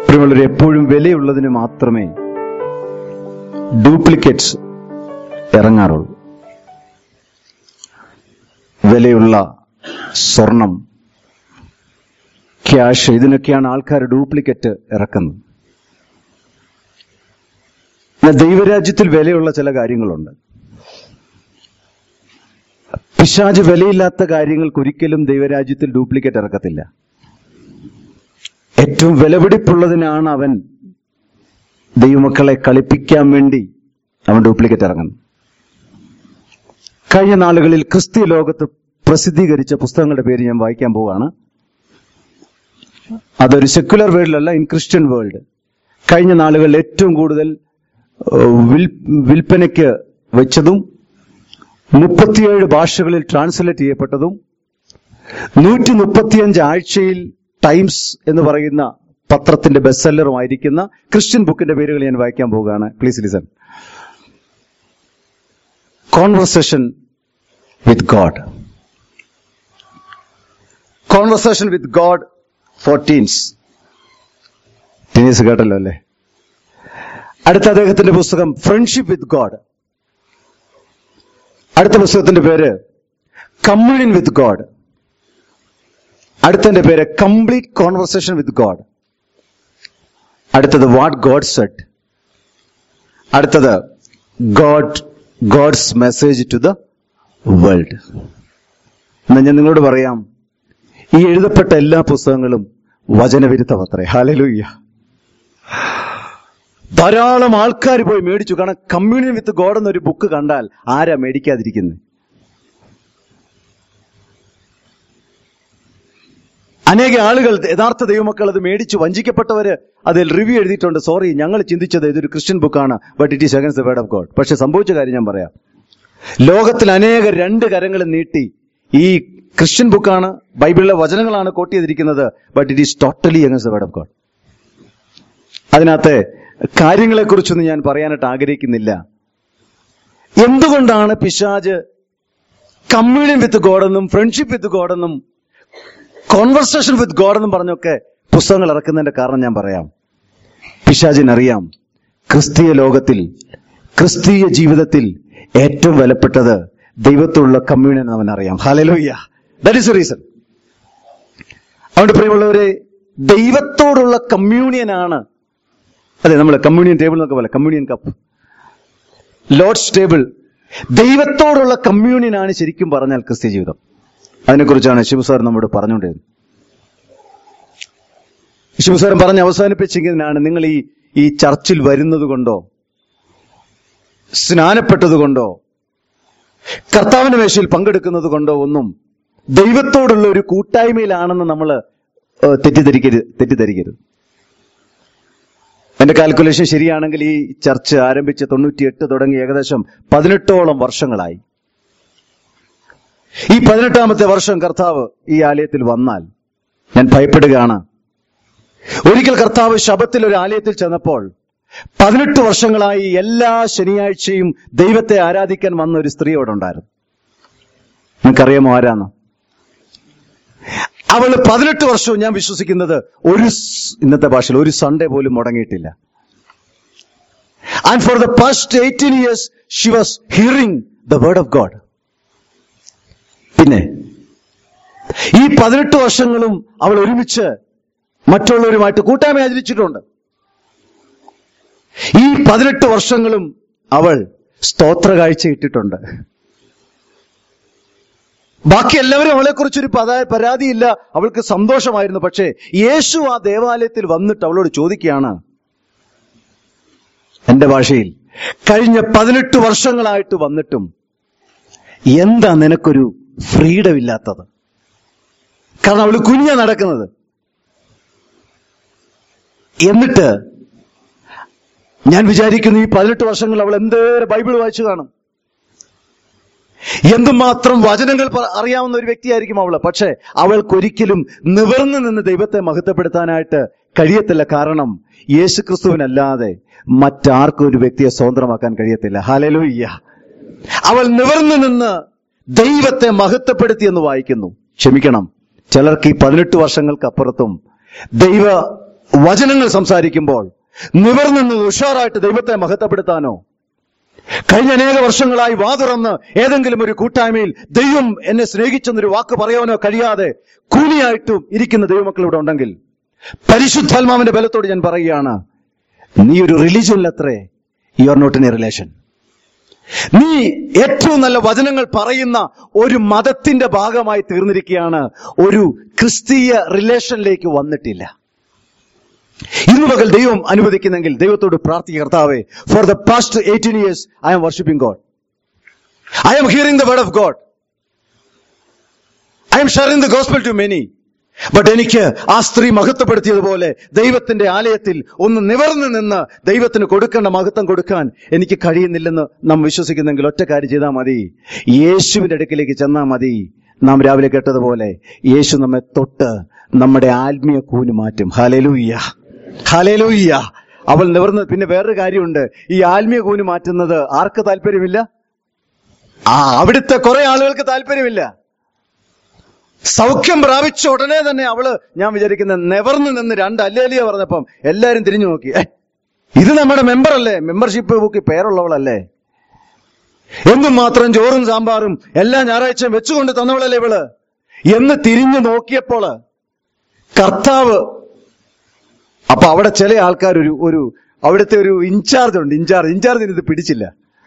പ്രിയമുള്ളവർ എപ്പോഴും വിലയുള്ളതിന് മാത്രമേ ഡ്യൂപ്ലിക്കേറ്റ്സ് ഇറങ്ങാറുള്ളൂ വിലയുള്ള സ്വർണം ക്യാഷ് ഇതിനൊക്കെയാണ് ആൾക്കാർ ഡ്യൂപ്ലിക്കേറ്റ് ഇറക്കുന്നത് എന്നാൽ ദൈവരാജ്യത്തിൽ വിലയുള്ള ചില കാര്യങ്ങളുണ്ട് പിശാജ് വിലയില്ലാത്ത കാര്യങ്ങൾക്ക് ഒരിക്കലും ദൈവരാജ്യത്തിൽ ഡ്യൂപ്ലിക്കേറ്റ് ഇറക്കത്തില്ല ഏറ്റവും വിലപിടിപ്പുള്ളതിനാണ് അവൻ ദൈവമക്കളെ കളിപ്പിക്കാൻ വേണ്ടി അവൻ ഡ്യൂപ്ലിക്കേറ്റ് ഇറങ്ങുന്നത് കഴിഞ്ഞ നാളുകളിൽ ക്രിസ്തീയ ലോകത്ത് പ്രസിദ്ധീകരിച്ച പുസ്തകങ്ങളുടെ പേര് ഞാൻ വായിക്കാൻ പോവാണ് അതൊരു സെക്യുലർ വേൾഡിലല്ല ഇൻ ക്രിസ്ത്യൻ വേൾഡ് കഴിഞ്ഞ നാളുകളിൽ ഏറ്റവും കൂടുതൽ ഏഹ്, വിൽ- വിൽപ്പനയ്ക്ക് വെച്ചതും മുപ്പത്തിയേഴ് ഭാഷകളിൽ ട്രാൻസ്ലേറ്റ് ചെയ്യപ്പെട്ടതും നൂറ്റി മുപ്പത്തിയഞ്ച് ആഴ്ചയിൽ ടൈംസ് എന്ന് പറയുന്ന പത്രത്തിന്റെ ബെസ്റ്റ് സെല്ലറുമായിരിക്കുന്ന ക്രിസ്ത്യൻ ബുക്കിന്റെ പേരുകൾ ഞാൻ വായിക്കാൻ പോവുകയാണ് please listen conversation with God conversation with God for teens teenies കേട്ടല്ലോ അല്ലേ അടുത്ത അദ്ദേഹത്തിന്റെ പുസ്തകം ഫ്രണ്ട്ഷിപ്പ് വിത്ത് ഗോഡ് അടുത്ത പുസ്തകത്തിന്റെ പേര് കമ്മ്യൂണിയൻ വിത്ത് ഗോഡ് അടുത്തതിന്റെ പേര് കംപ്ലീറ്റ് കോൺവെർസേഷൻ വിത്ത് ഗോഡ് അടുത്തത് വാട്ട് ഗോഡ് സെറ്റ് അടുത്തത് God God's message to the world എന്നാ ഞാൻ നിങ്ങളോട് പറയാം ഈ എഴുതപ്പെട്ട എല്ലാ പുസ്തകങ്ങളും വചനവിരുദ്ധമത്രേ ഹാലലൂയ്യ ധാരാളം ആൾക്കാർ പോയി മേടിച്ചു കാരണം കമ്മ്യൂണിയൻ വിത്ത് ഗോഡ് എന്നൊരു ബുക്ക് കണ്ടാൽ ആരാ മേടിക്കാതിരിക്കുന്നത് അനേക ആളുകൾ യഥാർത്ഥ ദൈവമക്കൾ അത് മേടിച്ചു വഞ്ചിക്കപ്പെട്ടവര് അതിൽ റിവ്യൂ എഴുതിയിട്ടുണ്ട് സോറി ഞങ്ങൾ ചിന്തിച്ചത് ഇതൊരു ക്രിസ്ത്യൻ ബുക്കാണ് but it is against the word of God പക്ഷെ സംഭവിച്ച കാര്യം ഞാൻ പറയാം ലോകത്തിൽ അനേക രണ്ട് കരങ്ങൾ നീട്ടി ഈ ക്രിസ്ത്യൻ ബുക്കാണ് ബൈബിളിലെ വചനങ്ങളാണ് കോട്ട് ചെയ്തിരിക്കുന്നത് but it is totally against the word of God അതിനകത്തെ കാര്യങ്ങളെക്കുറിച്ചൊന്നും ഞാൻ പറയാനായിട്ട് ആഗ്രഹിക്കുന്നില്ല എന്തുകൊണ്ടാണ് പിശാജ് കമ്മ്യൂണിയൻ വിത്ത് ഗോഡെന്നും ഫ്രണ്ട്ഷിപ്പ് വിത്ത് ഗോഡെന്നും കോൺവെർസേഷൻ വിത്ത് ഗോഡ് എന്നും പറഞ്ഞൊക്കെ പുസ്തകങ്ങൾ ഇറക്കുന്നതിന്റെ കാരണം ഞാൻ പറയാം പിശാചിനറിയാം ക്രിസ്തീയ ലോകത്തിൽ ക്രിസ്തീയ ജീവിതത്തിൽ ഏറ്റവും വിലപ്പെട്ടത് ദൈവത്തോടുള്ള കമ്മ്യൂണിയൻ അവൻ അറിയാം ഹാലലോയ്യ ദാറ്റ് ഇസ് റീസൺ അതുകൊണ്ട് പ്രിയമുള്ളവരെ ദൈവത്തോടുള്ള കമ്മ്യൂണിയനാണ് അതെ നമ്മൾ കമ്മ്യൂണിയൻ ടേബിൾ എന്നൊക്കെ പോലെ കമ്മ്യൂണിയൻ കപ്പ് ലോഡ്സ് ടേബിൾ ദൈവത്തോടുള്ള കമ്മ്യൂണിയനാണ് ശരിക്കും പറഞ്ഞാൽ ക്രിസ്ത്യ ജീവിതം അതിനെക്കുറിച്ചാണ് ശിവ സാർ നമ്മോട് പറഞ്ഞുകൊണ്ടിരുന്നത് ശിവ സാർ പറഞ്ഞ് അവസാനിപ്പിച്ചെങ്കിലാണ് നിങ്ങൾ ഈ ഈ ചർച്ചിൽ വരുന്നത് കൊണ്ടോ സ്നാനപ്പെട്ടത് കൊണ്ടോ കർത്താവിന്റെ മേശയിൽ പങ്കെടുക്കുന്നത് കൊണ്ടോ ഒന്നും ദൈവത്തോടുള്ള ഒരു കൂട്ടായ്മയിലാണെന്ന് നമ്മൾ തെറ്റിദ്ധരിക്കരുത് തെറ്റിദ്ധരിക്കരുത് എന്റെ കാൽക്കുലേഷൻ ശരിയാണെങ്കിൽ ഈ ചർച്ച് ആരംഭിച്ച് തൊണ്ണൂറ്റിയെട്ട് തുടങ്ങി ഏകദേശം പതിനെട്ടോളം വർഷങ്ങളായി ഈ പതിനെട്ടാമത്തെ വർഷം കർത്താവ് ഈ ആലയത്തിൽ വന്നാൽ ഞാൻ ഭയപ്പെടുകയാണ് ഒരിക്കൽ കർത്താവ് ശബത്തിൽ ഒരു ആലയത്തിൽ ചെന്നപ്പോൾ പതിനെട്ട് വർഷങ്ങളായി എല്ലാ ശനിയാഴ്ചയും ദൈവത്തെ ആരാധിക്കാൻ വന്ന ഒരു സ്ത്രീ അവിടെ ഉണ്ടായിരുന്നു നിങ്ങൾക്കറിയാമോ ആരാന്ന് അവൾ പതിനെട്ട് വർഷവും ഞാൻ വിശ്വസിക്കുന്നത് ഒരു സ്- ഇന്നത്തെ ഭാഷയിൽ ഒരു സൺഡേ പോലും മുടങ്ങിയിട്ടില്ല and for the past eighteen years she was hearing the word of God പിന്നെ ഈ പതിനെട്ട് വർഷങ്ങളും അവൾ ഒരുമിച്ച് മറ്റുള്ളവരുമായിട്ട് കൂട്ടായ്മ ആചരിച്ചിട്ടുണ്ട് ഈ പതിനെട്ട് വർഷങ്ങളും അവൾ സ്തോത്ര കാഴ്ച ഇട്ടിട്ടുണ്ട് ബാക്കി എല്ലാവരും അവളെക്കുറിച്ചൊരു പതാ- പരാതിയില്ല അവൾക്ക് സന്തോഷമായിരുന്നു പക്ഷേ യേശു ആ ദേവാലയത്തിൽ വന്നിട്ട് അവളോട് ചോദിക്കുകയാണ് എന്റെ ഭാഷയിൽ കഴിഞ്ഞ പതിനെട്ട് വർഷങ്ങളായിട്ട് വന്നിട്ടും എന്താ നിനക്കൊരു ഫ്രീഡം ഇല്ലാത്തത് കാരണം അവള് കുഞ്ഞ നടക്കുന്നത് എന്നിട്ട് ഞാൻ വിചാരിക്കുന്നു ഈ പതിനെട്ട് വർഷങ്ങൾ അവൾ എന്തേറെ ബൈബിൾ വായിച്ചു കാണും എന്തുമാത്രം വചനങ്ങൾ പ- അറിയാവുന്ന ഒരു വ്യക്തിയായിരിക്കും അവള് പക്ഷേ അവൾക്കൊരിക്കലും നിവർന്നു നിന്ന് ദൈവത്തെ മഹത്വപ്പെടുത്താനായിട്ട് കഴിയത്തില്ല കാരണം യേശുക്രിസ്തുവിനല്ലാതെ മറ്റാർക്കും ഒരു വ്യക്തിയെ സ്വതന്ത്രമാക്കാൻ കഴിയത്തില്ല ഹാലലൂയ്യ അവൾ നിവർന്നു നിന്ന് ദൈവത്തെ മഹത്വപ്പെടുത്തി എന്ന് വായിക്കുന്നു ക്ഷമിക്കണം ചിലർക്ക് ഈ പതിനെട്ട് വർഷങ്ങൾക്ക് അപ്പുറത്തും ദൈവ വചനങ്ങൾ സംസാരിക്കുമ്പോൾ നിവർനിന്ന് ഉഷാറായിട്ട് ദൈവത്തെ മഹത്വപ്പെടുത്താനോ കഴിഞ്ഞ അനേക വർഷങ്ങളായി വാതുറന്ന് ഏതെങ്കിലും ഒരു കൂട്ടായ്മയിൽ ദൈവം എന്നെ സ്നേഹിച്ചെന്നൊരു വാക്ക് പറയാനോ കഴിയാതെ കൂലിയായിട്ടും ഇരിക്കുന്ന ദൈവമക്കൾ ഇവിടെ ഉണ്ടെങ്കിൽ പരിശുദ്ധാത്മാവിന്റെ ബലത്തോട് ഞാൻ പറയുകയാണ് നീ ഒരു റിലീജിയനിലത്രേ you are not in a relation നീ ഏറ്റവും നല്ല വചനങ്ങൾ പറയുന്ന ഒരു മതത്തിന്റെ ഭാഗമായി തീർന്നിരിക്കുകയാണ് ഒരു ക്രിസ്തീയ റിലേഷനിലേക്ക് വന്നിട്ടില്ല ഇന്ന് പകൽ ദൈവം അനുവദിക്കുന്നെങ്കിൽ ദൈവത്തോട് പ്രാർത്ഥിക്കുക കർത്താവേ for the past eighteen years I'm worshipping God I'm hearing the word of God I'm sharing the gospel to many ബട്ട് എനിക്ക് ആ സ്ത്രീ മഹത്വപ്പെടുത്തിയതുപോലെ ദൈവത്തിന്റെ ആലയത്തിൽ ഒന്ന് നിവർന്നു നിന്ന് ദൈവത്തിന് കൊടുക്കേണ്ട മഹത്വം കൊടുക്കാൻ എനിക്ക് കഴിയുന്നില്ലെന്ന് നാം വിശ്വസിക്കുന്നെങ്കിൽ ഒറ്റ കാര്യം ചെയ്താൽ മതി യേശുവിന്റെ അടുക്കിലേക്ക് ചെന്നാൽ മതി നാം രാവിലെ കേട്ടതുപോലെ യേശു നമ്മെ തൊട്ട് നമ്മുടെ ആത്മീയ കൂന് മാറ്റും ഹലലൂയ്യ ഹലലൂയ്യ അവൾ നിവർന്ന് പിന്നെ വേറൊരു കാര്യമുണ്ട് ഈ ആത്മീയ കൂന് മാറ്റുന്നത് ആർക്ക് താല്പര്യമില്ല ആ അവിടുത്തെ കുറെ ആളുകൾക്ക് താല്പര്യമില്ല സൗഖ്യം പ്രാപിച്ച ഉടനെ തന്നെ അവള് ഞാൻ വിചാരിക്കുന്ന നെവർന്ന് നിന്ന് രണ്ട് അല്ലേലിയ പറഞ്ഞപ്പം എല്ലാരും തിരിഞ്ഞു നോക്കി "ഏ, ഇത് നമ്മുടെ മെമ്പർ അല്ലേ മെമ്പർഷിപ്പ് ബുക്കിൽ പേരുള്ളവളല്ലേ എന്തും മാത്രം ചോറും സാമ്പാറും എല്ലാ ഞായറാഴ്ചയും വെച്ചുകൊണ്ട് തന്നവളല്ലേ ഇവള് എന്ന് തിരിഞ്ഞു നോക്കിയപ്പോള് കർത്താവ് അപ്പൊ അവിടെ ചില ആൾക്കാർ ഒരു ഒരു അവിടുത്തെ ഒരു ഇൻചാർജ് ഉണ്ട് ഇൻചാർജ് ഇൻചാർജിന് ഇത് പിടിച്ചില്ല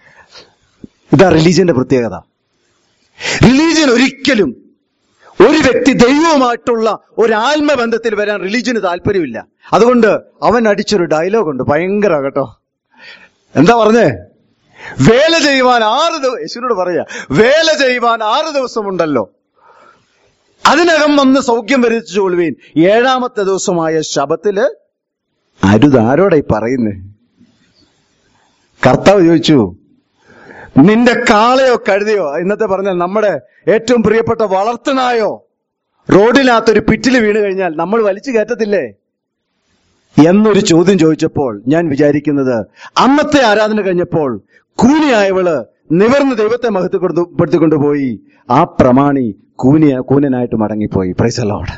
ഇതാ റിലീജിയന്റെ പ്രത്യേകത റിലീജിയൻ ഒരിക്കലും ഒരു വ്യക്തി ദൈവവുമായിട്ടുള്ള ഒരു ആത്മബന്ധത്തിൽ വരാൻ റിലീജിയന് താല്പര്യമില്ല അതുകൊണ്ട് അവൻ അടിച്ചൊരു ഡയലോഗ് ഉണ്ട് ഭയങ്കര കേട്ടോ എന്താ പറഞ്ഞേ വേല ചെയ്യുവാൻ ആറ് ദിവസം യേശുവിനോട് പറയാ വേല ചെയ്യുവാൻ ആറ് ദിവസമുണ്ടല്ലോ അതിനകം വന്ന് സൗഖ്യം വരുത്തിച്ചു കൊള്ളുവീൻ ഏഴാമത്തെ ദിവസമായ ശബത്തില് അരുത് ആരോടാ ഈ പറയുന്നേ കർത്താവ് ചോദിച്ചു നിന്റെ കാളയോ കഴുതയോ ഇന്നത്തെ പറഞ്ഞാൽ നമ്മുടെ ഏറ്റവും പ്രിയപ്പെട്ട വളർത്തനായോ റോഡിനകത്തൊരു പിറ്റിൽ വീണ് കഴിഞ്ഞാൽ നമ്മൾ വലിച്ചു കയറ്റത്തില്ലേ എന്നൊരു ചോദ്യം ചോദിച്ചപ്പോൾ ഞാൻ വിചാരിക്കുന്നത് അന്നത്തെ ആരാധന കഴിഞ്ഞപ്പോൾ കൂനിയായവള് നിവർന്ന് ദൈവത്തെ മഹത്വപ്പെടുത്തിക്കൊണ്ടുപോയി ആ പ്രമാണി കൂനിയ കൂനനായിട്ട് മടങ്ങിപ്പോയി പ്രൈസലോട്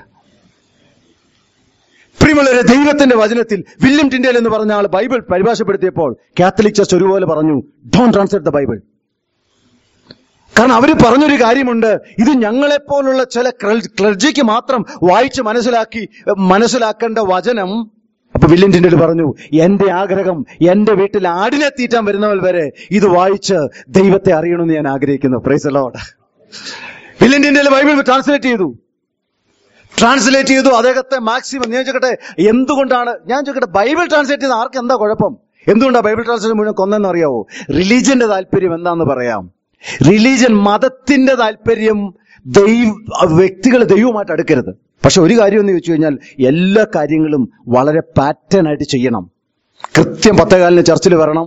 പ്രിയമുള്ളവരെ ദൈവത്തിന്റെ വചനത്തിൽ വില്യം ടിൻഡേൽ എന്ന് പറഞ്ഞ ആൾ ബൈബിൾ പരിഭാഷപ്പെടുത്തിയപ്പോൾ കാത്തലിക് ചർച്ച് ഒരുപോലെ പറഞ്ഞു ഡോൺ ട്രാൻസ്ലേറ്റ് ദ ബൈബിൾ കാരണം അവര് പറഞ്ഞൊരു കാര്യമുണ്ട് ഇത് ഞങ്ങളെപ്പോലുള്ള ചില ക്ലർജിക്ക് മാത്രം വായിച്ച് മനസ്സിലാക്കി മനസ്സിലാക്കേണ്ട വചനം അപ്പൊ വില്യം ടിൻഡേൽ പറഞ്ഞു എന്റെ ആഗ്രഹം എന്റെ വീട്ടിൽ ആടിനെ തീറ്റാൻ വരുന്നവർ വരെ ഇത് വായിച്ച് ദൈവത്തെ അറിയണമെന്ന് ഞാൻ ആഗ്രഹിക്കുന്നു praise Lord William Tyndale Bible translate ചെയ്തു ട്രാൻസ്ലേറ്റ് ചെയ്തു അദ്ദേഹത്തെ മാക്സിമം ഞാൻ ചോദിക്കട്ടെ എന്തുകൊണ്ടാണ് ഞാൻ ചോദിക്കട്ടെ ബൈബിൾ ട്രാൻസ്ലേറ്റ് ചെയ്ത ആർക്ക് എന്താ കുഴപ്പം എന്തുകൊണ്ടാണ് ബൈബിൾ ട്രാൻസ്ലേഷൻ മുഴുവൻ കൊന്നെന്ന് അറിയാവോ റിലീജിയന്റെ താല്പര്യം എന്താന്ന് പറയാം റിലീജിയൻ മതത്തിന്റെ താല്പര്യം ദൈവ വ്യക്തികൾ ദൈവമായിട്ട് അടുക്കരുത് പക്ഷെ ഒരു കാര്യം എന്ന് ചോദിച്ചു കഴിഞ്ഞാൽ എല്ലാ കാര്യങ്ങളും വളരെ പാറ്റേൺ ആയിട്ട് ചെയ്യണം കൃത്യം പത്തേകാലിന് ചർച്ചിൽ വരണം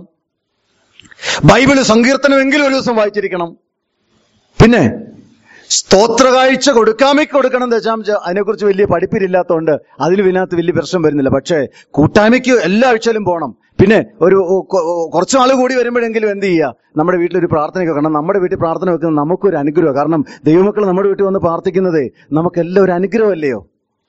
ബൈബിള് സങ്കീർത്തനമെങ്കിലും ഒരു ദിവസം വായിച്ചിരിക്കണം പിന്നെ സ്തോത്ര കാഴ്ച കൊടുക്കാമേ കൊടുക്കണം ദശാംശ അതിനെക്കുറിച്ച് വലിയ പഠിപ്പില്ലാത്തതുകൊണ്ട് അതിൽ ഇതിനകത്ത് വലിയ പ്രശ്നം വരുന്നില്ല പക്ഷേ കൂട്ടായ്മയ്ക്ക് എല്ലാ ആഴ്ചയിലും പോകണം പിന്നെ ഒരു കൊ- കുറച്ച് നാൾ കൂടി വരുമ്പോഴെങ്കിലും എന്ത് ചെയ്യുക നമ്മുടെ വീട്ടിലൊരു പ്രാർത്ഥനയൊക്കെ കാരണം നമ്മുടെ വീട്ടിൽ പ്രാർത്ഥന വെക്കുന്നത് നമുക്കൊരു അനുഗ്രഹം കാരണം ദൈവമക്കൾ നമ്മുടെ വീട്ടിൽ വന്ന് പ്രാർത്ഥിക്കുന്നത് നമുക്കെല്ലാം ഒരു അനുഗ്രഹമല്ലയോ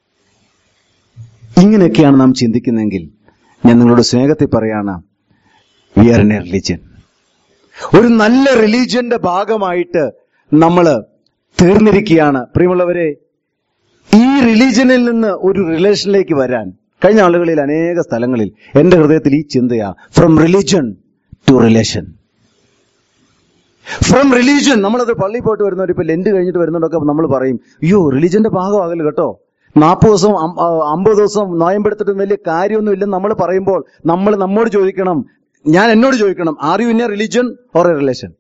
ഇങ്ങനെയൊക്കെയാണ് നാം ചിന്തിക്കുന്നതെങ്കിൽ ഞാൻ നിങ്ങളോട് സ്നേഹത്തിൽ പറയാണ് we are not a religion ഒരു നല്ല റിലീജിയന്റെ ഭാഗമായിട്ട് നമ്മൾ തീർന്നിരിക്കുകയാണ് പ്രിയമുള്ളവരെ ഈ റിലീജിയനിൽ നിന്ന് ഒരു റിലേഷനിലേക്ക് വരാൻ കഴിഞ്ഞ ആളുകളിൽ അനേക സ്ഥലങ്ങളിൽ എന്റെ ഹൃദയത്തിൽ ഈ ചിന്തയാ from religion to relation from religion നമ്മളത് പള്ളിയിൽ പോയിട്ട് വരുന്നവർ ഇപ്പൊ ലെന്റ് കഴിഞ്ഞിട്ട് വരുന്നവരൊക്കെ നമ്മൾ പറയും അയ്യോ റിലീജിയന്റെ ഭാഗമാകല് കേട്ടോ നാൽപ്പത് ദിവസം അം- ആ, അമ്പത് ദിവസം നോയമ്പെടുത്തിട്ട് വലിയ കാര്യമൊന്നും ഇല്ലെന്ന് നമ്മൾ പറയുമ്പോൾ നമ്മൾ നമ്മോട് ചോദിക്കണം ഞാൻ എന്നോട് ചോദിക്കണം are you in a religion or a relation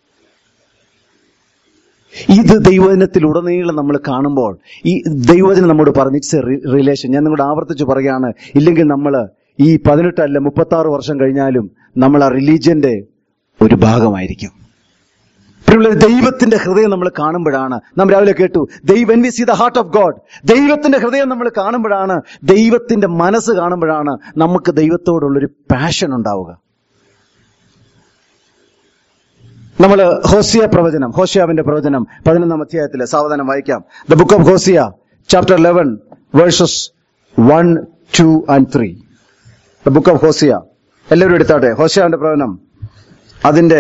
ഇത് ദൈവജനത്തിൽ ഉടനീളം നമ്മൾ കാണുമ്പോൾ ഈ ദൈവജനം നമ്മോട് പറഞ്ഞു ഇറ്റ്സ് എ റിലേഷൻ ഞാൻ നിങ്ങളോട് ആവർത്തിച്ച് പറയുകയാണ് ഇല്ലെങ്കിൽ നമ്മൾ ഈ പതിനെട്ടല്ല മുപ്പത്തി ആറ് വർഷം കഴിഞ്ഞാലും നമ്മൾ ആ റിലീജിയന്റെ ഒരു ഭാഗമായിരിക്കും പ്രിയമുള്ളവരെ, ദൈവത്തിന്റെ ഹൃദയം നമ്മൾ കാണുമ്പോഴാണ് നാം രാവിലെ കേട്ടു ദൈവൻ we see the heart of God ദൈവത്തിന്റെ ഹൃദയം നമ്മൾ കാണുമ്പോഴാണ് ദൈവത്തിന്റെ മനസ്സ് കാണുമ്പോഴാണ് നമുക്ക് ദൈവത്തോടുള്ളൊരു പാഷൻ ഉണ്ടാവുക നമ്മൾ ഹോസിയ പ്രവചനം ഹോഷിയാവിന്റെ പ്രവചനം പതിനൊന്നാം അധ്യായത്തിലെ സാവധാനം വായിക്കാം the book of Hosea chapter eleven verses one two and three the book of Hosea എല്ലാവരും എടുത്താട്ടെ ഹോസിയാവിന്റെ പ്രവചനം അതിന്റെ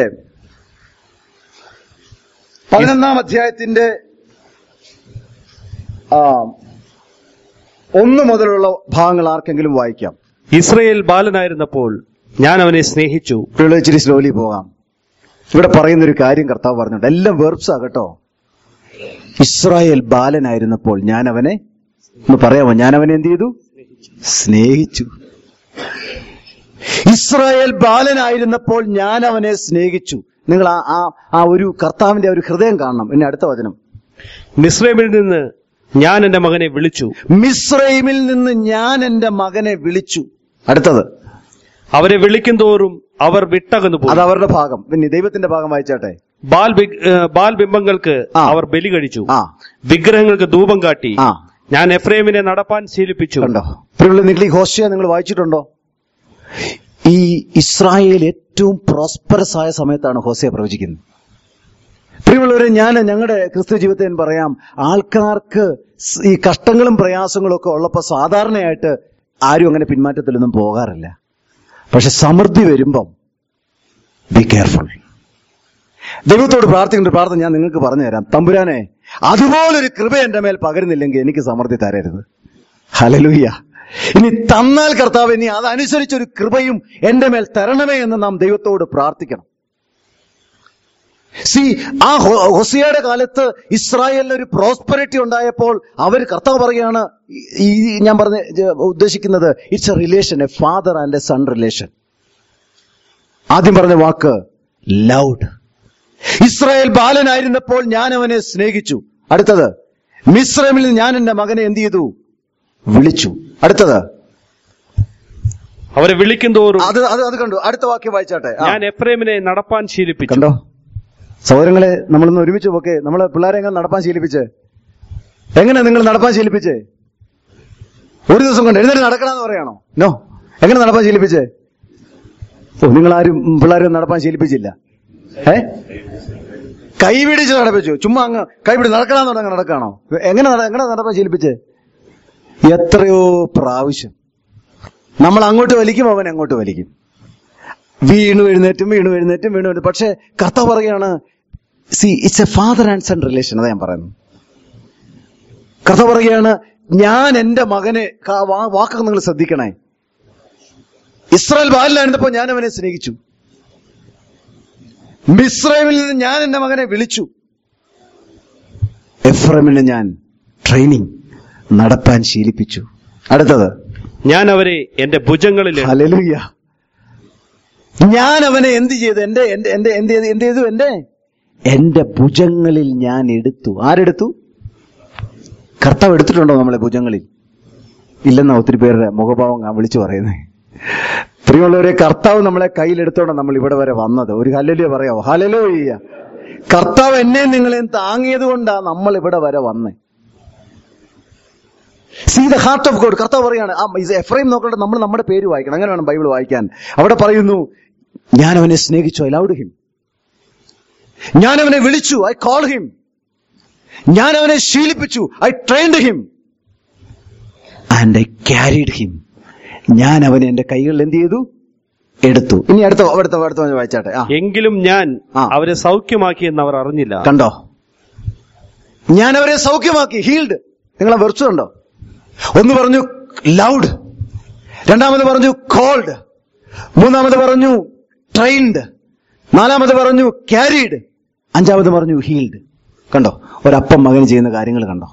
പതിനൊന്നാം അധ്യായത്തിന്റെ ആ, ഒന്ന് മുതലുള്ള ഭാഗങ്ങൾ ആർക്കെങ്കിലും വായിക്കാം ഇസ്രയേൽ ബാലനായിരുന്നപ്പോൾ ഞാൻ അവനെ സ്നേഹിച്ചു ഇവിടെ ഇച്ചിരി സ്ലോലി പോകാം ഇവിടെ പറയുന്ന ഒരു കാര്യം കർത്താവ് പറഞ്ഞിട്ടുണ്ട് എല്ലാം വെർബ്സാ കേട്ടോ ഇസ്രായേൽ ബാലനായിരുന്നപ്പോൾ ഞാൻ അവനെ ഒന്ന് പറയാമോ ഞാൻ അവനെ എന്ത് ചെയ്തു സ്നേഹിച്ചു ഇസ്രായേൽ ബാലനായിരുന്നപ്പോൾ ഞാൻ അവനെ സ്നേഹിച്ചു നിങ്ങൾ ആ ആ ആ ഒരു കർത്താവിന്റെ ആ ഒരു ഹൃദയം കാണണം പിന്നെ അടുത്ത വചനം മിസ്രൈമിൽ നിന്ന് ഞാൻ എന്റെ മകനെ വിളിച്ചു മിസ്രൈമിൽ നിന്ന് ഞാൻ എന്റെ മകനെ വിളിച്ചു അടുത്തത് അവരെ വിളിക്കും തോറും അവർ വിട്ടകന്നു അത് പോയി അവരുടെ ഭാഗം പിന്നെ ദൈവത്തിന്റെ ഭാഗം വായിച്ചാട്ടെ ബാൽ ബി- ഏ, ബാൽ ബിംബങ്ങൾക്ക് ആ. അവർ ബലി കഴിച്ചു ആ വിഗ്രഹങ്ങൾക്ക് ധൂപം കാട്ടി ആ ഞാൻ എഫ്രൈമിനെ നടപ്പാൻ ശീലിപ്പിച്ചു കണ്ടോ പ്രിയമുള്ള നിങ്ങൾ ഈ ഹോസ്യ നിങ്ങൾ വായിച്ചിട്ടുണ്ടോ ഈ ഇസ്രായേൽ ഏറ്റവും പ്രോസ്പെറസ് ആയ സമയത്താണ് ഹോസയെ പ്രവചിക്കുന്നത് പ്രിയമുള്ളവരെ ഞാൻ ഞങ്ങളുടെ ക്രിസ്തു ജീവിതത്തെ ഞാൻ പറയാം ആൾക്കാർക്ക് സ് ഈ കഷ്ടങ്ങളും പ്രയാസങ്ങളും ഒക്കെ ഉള്ളപ്പോൾ സാധാരണയായിട്ട് ആരും അങ്ങനെ പിന്മാറ്റത്തിലൊന്നും പോകാറില്ല പക്ഷെ സമൃദ്ധി വരുമ്പം ബി കെയർഫുൾ ദൈവത്തോട് പ്രാർത്ഥിക്കേണ്ട ഒരു പ്രാർത്ഥന ഞാൻ നിങ്ങൾക്ക് പറഞ്ഞു തരാം തമ്പുരാനെ അതുപോലൊരു കൃപ എന്റെ മേൽ പകരുന്നില്ലെങ്കിൽ എനിക്ക് സമൃദ്ധി തരരുത് ഹലലുയ്യ ഇനി തന്നാൽ കർത്താവ് ഇനി അതനുസരിച്ചൊരു കൃപയും എന്റെ മേൽ തരണമേ എന്ന് നാം ദൈവത്തോട് പ്രാർത്ഥിക്കണം സി ആ ഹൊ- ഹൊസിയയുടെ കാലത്ത് ഇസ്രായേലിന് ഒരു പ്രോസ്പെറിറ്റി ഉണ്ടായപ്പോൾ അവർ കർത്താവ് പറയുകയാണ് ഈ ഈ ഞാൻ പറഞ്ഞ ജ- ഉദ്ദേശിക്കുന്നത് it's a relation a father and a son relation ആദ്യം പറഞ്ഞ വാക്ക് ലൗഡ് ഇസ്രായേൽ ബാലനായിരുന്നപ്പോൾ ഞാൻ അവനെ സ്നേഹിച്ചു അടുത്തത് മിശ്രമിൽ ഞാൻ എന്റെ മകനെ എന്ത് ചെയ്തു വിളിച്ചു അടുത്തത് അവരെ വിളിക്കും തോറും അത് അത് അത് കണ്ടു അടുത്ത വാക്യം വായിച്ചാട്ടെ ആ. ഞാൻ എഫ്രൈമിനെ നടപ്പാൻ ശീലിപ്പിച്ചു കണ്ടോ സഹോദരങ്ങളെ നമ്മളൊന്ന് ഒരുമിച്ച് പോക്കെ നമ്മളെ പിള്ളേരെ എങ്ങനെ നടപ്പാൻ ശീലിപ്പിച്ച് എങ്ങനെ നിങ്ങൾ നടപ്പാൻ ശീലിപ്പിച്ചേ ഒരു ദിവസം കൊണ്ട് എഴുന്നേറ്റ് നടക്കണമെന്ന് പറയാണോ നോ എങ്ങനെ നടപ്പാൻ ശീലിപ്പിച്ചേ ഓ നിങ്ങൾ ആരും പിള്ളേരെ നടപ്പാൻ ശീലിപ്പിച്ചില്ല ഏ കൈ പിടിച്ച് നടപ്പിച്ചു ചുമ്മാ അങ്ങ് കൈ പിടി നടക്കണമെന്ന് പറഞ്ഞാൽ നടക്കാണോ എങ്ങനെ നട- എങ്ങനെ നടപ്പാൻ ശീലിപ്പിച്ചേ എത്രയോ പ്രാവശ്യം നമ്മൾ അങ്ങോട്ട് വലിക്കും അവൻ അങ്ങോട്ട് വലിക്കും വീണു എഴുന്നേറ്റും വീണു എഴുന്നേറ്റും വീണു എഴുന്നേറ്റും പക്ഷെ കർത്താവ് പറയുകയാണ് see it's a father and son relation അതാ ഞാൻ പറയുന്നത് കർത്താവ് പറയുകയാണ് ഞാൻ എന്റെ മകനെ ക- വാ- വാക്കൊക്കെ നിങ്ങൾ ശ്രദ്ധിക്കണേ ഇസ്രായേൽ ബാലിലായിരുന്നപ്പോ ഞാൻ അവനെ സ്നേഹിച്ചു മിസ്രൈമിൽ നിന്ന് ഞാൻ എന്റെ മകനെ വിളിച്ചു എഫ്രമിന് ഞാൻ ട്രെയിനിങ് നടപ്പാൻ ശീലിപ്പിച്ചു അടുത്തത് ഞാൻ അവരെ എന്റെ ഭുജങ്ങളിൽ ഹല്ലേലൂയ ഞാൻ അവനെ എന്ത് ചെയ്തു എന്റെ എന്റെ എന്റെ എന്ത് ചെയ്തു എന്ത് ചെയ്തു എന്റെ എന്റെ ഭുജങ്ങളിൽ ഞാൻ എടുത്തു ആരെടുത്തു കർത്താവ് എടുത്തിട്ടുണ്ടോ നമ്മളെ ഭുജങ്ങളിൽ ഇല്ലെന്നാ ഒത്തിരി പേരുടെ മുഖഭാവം ഞാൻ വിളിച്ചു പറയുന്നത് പ്രിയമുള്ളവരെ കർത്താവ് നമ്മളെ കയ്യിലെടുത്തോണ്ട് നമ്മൾ ഇവിടെ വരെ വന്നത് ഒരു ഹലലിയ പറയാവോ ഹലലോയ്യ കർത്താവ് എന്നെ നിങ്ങളെയും താങ്ങിയത് കൊണ്ടാ നമ്മൾ ഇവിടെ വരെ വന്നേ see the heart of God കർത്താവ് പറയാണ് ആ ഇത് എഫ്രൈം നോക്കട്ടെ നമ്മൾ നമ്മുടെ പേര് വായിക്കണം അങ്ങനെ വേണം ബൈബിൾ വായിക്കാൻ അവിടെ പറയുന്നു ഞാൻ അവനെ സ്നേഹിച്ചു ഐ ലൗഡ് ഹിം ഞാൻ അവനെ വിളിച്ചു ഐ കോൾ ഹിം ഞാൻ അവനെ ശീലിപ്പിച്ചു I trained him and I carried him ഞാൻ അവനെ എന്റെ കൈകളിൽ എന്ത് ചെയ്തു എടുത്തു ഇനി അടുത്ത അടുത്ത അടുത്ത വചനം വായിച്ചാട്ടെ ആ എങ്കിലും ഞാൻ ആ. അവരെ സൗഖ്യമാക്കിയെന്ന് അവർ അറിഞ്ഞില്ല കണ്ടോ ഞാൻ അവരെ സൗഖ്യമാക്കി ഹീൽഡ് നിങ്ങളെ വെറുച്ചുണ്ടോ ഒന്ന് പറഞ്ഞു ലൗഡ് രണ്ടാമത് പറഞ്ഞു കോൾഡ് മൂന്നാമത് പറഞ്ഞു ട്രെയിൻഡ് നാലാമത് പറഞ്ഞു ക്യാരീഡ് അഞ്ചാമത് പറഞ്ഞു ഹീൽഡ് കണ്ടോ ഒരപ്പം മകൻ ചെയ്യുന്ന കാര്യങ്ങൾ കണ്ടോ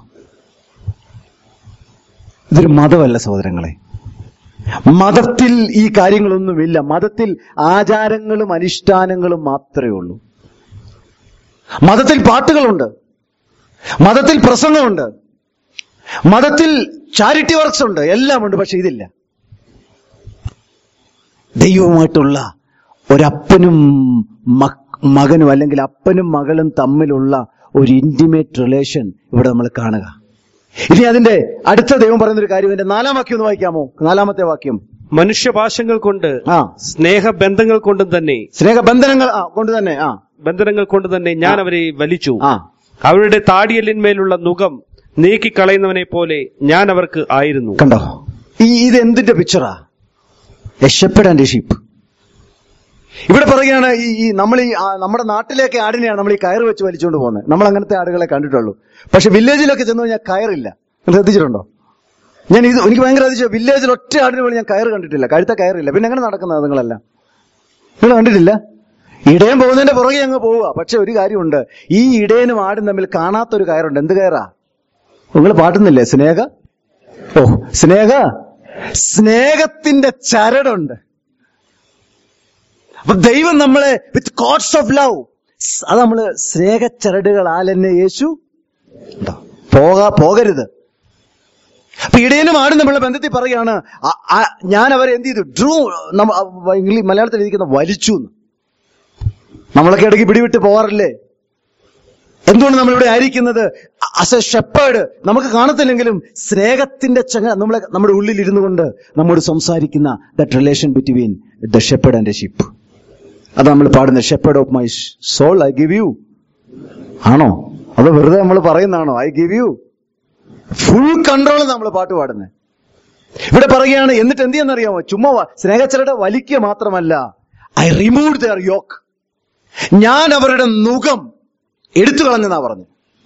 ഇതൊരു മതമല്ല സഹോദരങ്ങളെ മതത്തിൽ ഈ കാര്യങ്ങളൊന്നുമില്ല മതത്തിൽ ആചാരങ്ങളും അനുഷ്ഠാനങ്ങളും മാത്രമേ ഉള്ളൂ മതത്തിൽ പാട്ടുകളുണ്ട് മതത്തിൽ പ്രസംഗമുണ്ട് മതത്തിൽ ചാരിറ്റി വർക്ക്സ് ഉണ്ട് എല്ലാം ഉണ്ട് പക്ഷെ ഇതില്ല ദൈവവുമായിട്ടുള്ള ഒരപ്പനും മക്- മകനും അല്ലെങ്കിൽ അപ്പനും മകളും തമ്മിലുള്ള ഒരു ഇന്റിമേറ്റ് റിലേഷൻ ഇവിടെ നമ്മൾ കാണുക ഇനി അതിന്റെ അടുത്ത ദൈവം പറയുന്ന ഒരു കാര്യം എന്റെ നാലാം വാക്യം ഒന്ന് വായിക്കാമോ നാലാമത്തെ വാക്യം മനുഷ്യഭാഷങ്ങൾ കൊണ്ട് ആ സ്നേഹബന്ധങ്ങൾ കൊണ്ടും തന്നെ സ്നേഹബന്ധനങ്ങൾ ആ കൊണ്ട് തന്നെ ആ ബന്ധനങ്ങൾ കൊണ്ട് തന്നെ ഞാൻ അവരെ വലിച്ചു ആ അവരുടെ താടിയലിന്മേലുള്ള നുകം നീക്കിക്കളയുന്നവനെ പോലെ ഞാൻ അവർക്ക് ആയിരുന്നു കണ്ടോ ഈ ഇത് എന്തിന്റെ പിക്ചറാ യശപ്പെട് ആൻഡ് ഷീപ്പ് ഇവിടെ പറയുകയാണ് ഈ ഈ നമ്മൾ ഈ ആ, നമ്മുടെ നാട്ടിലേക്ക് ആടിനെയാണ് നമ്മൾ ഈ കയറ് വെച്ച് വലിച്ചുകൊണ്ട് പോകുന്നത് നമ്മൾ അങ്ങനത്തെ ആടുകളെ കണ്ടിട്ടുള്ളൂ പക്ഷെ വില്ലേജിലൊക്കെ ചെന്ന് കഴിഞ്ഞാൽ കയറില്ല നിങ്ങൾ ശ്രദ്ധിച്ചിട്ടുണ്ടോ ഞാൻ ഇത് എനിക്ക് ഭയങ്കര അതിശയം വില്ലേജിൽ ഒറ്റ ആടിന് പോലും ഞാൻ കയറ് കണ്ടിട്ടില്ല കഴുത്ത കയറില്ല പിന്നെ എങ്ങനെ നടക്കുന്നത് നിങ്ങളെല്ലാം നിങ്ങൾ കണ്ടിട്ടില്ല ഇടയൻ പോകുന്നതിന്റെ പുറകെ അങ്ങ് പോവുക പക്ഷെ ഒരു കാര്യമുണ്ട് ഈ ഇടയനും ആടും തമ്മിൽ കാണാത്തൊരു കയറുണ്ട് എന്ത് കയറാ നിങ്ങൾ പാട്ടുന്നില്ലേ സ്നേഹ ഓ സ്നേഹ സ്നേഹത്തിന്റെ ചരടുണ്ട് അപ്പൊ ദൈവം നമ്മളെ വിത്ത് കോഡ്സ് ഓഫ് ലവ് അത് നമ്മള് സ്നേഹച്ചരടുകളാൽ എന്നെ യേശു ഉണ്ടോ? പോകാ പോകരുത് അപ്പൊ ഇടയനും ആടും തമ്മിലുള്ള ബന്ധത്തിൽ പറയാണ് ആ- ആ- ഞാൻ അവരെ എന്ത് ചെയ്തു ഡ്രൂ ഇംഗ്ലീഷ് മലയാളത്തിൽ ഇരിക്കുന്ന വലിച്ചു എന്ന് നമ്മളൊക്കെ ഇടയ്ക്ക് പിടിവിട്ട് പോകാറില്ലേ എന്തുകൊണ്ട് നമ്മളിവിടെ ആയിരിക്കുന്നത് അസ് എ ഷെപ്പേഡ് നമുക്ക് കാണത്തില്ലെങ്കിലും സ്നേഹത്തിന്റെ ചങ്ങ നമ്മളെ നമ്മുടെ ഉള്ളിൽ ഇരുന്നു കൊണ്ട് നമ്മോട് സംസാരിക്കുന്ന that relation between the shepherd and sheep അത് നമ്മൾ പാടുന്ന shepherd of my soul I give you ആണോ അത് വെറുതെ നമ്മൾ പറയുന്നതാണോ I give you full control നമ്മൾ പാട്ട് പാടുന്നത് ഇവിടെ പറയുകയാണ് എന്നിട്ട് എന്ത് ചെയ്യാന്നറിയാമോ ചുമ്മാ വ- സ്നേഹച്ചരുടെ വലിക്കുക മാത്രമല്ല ഐ റിമൂവ് ദർ യോക്ക് ഞാൻ അവരുടെ മുഖം എടുത്തു കളഞ്ഞെന്നാ പറഞ്ഞു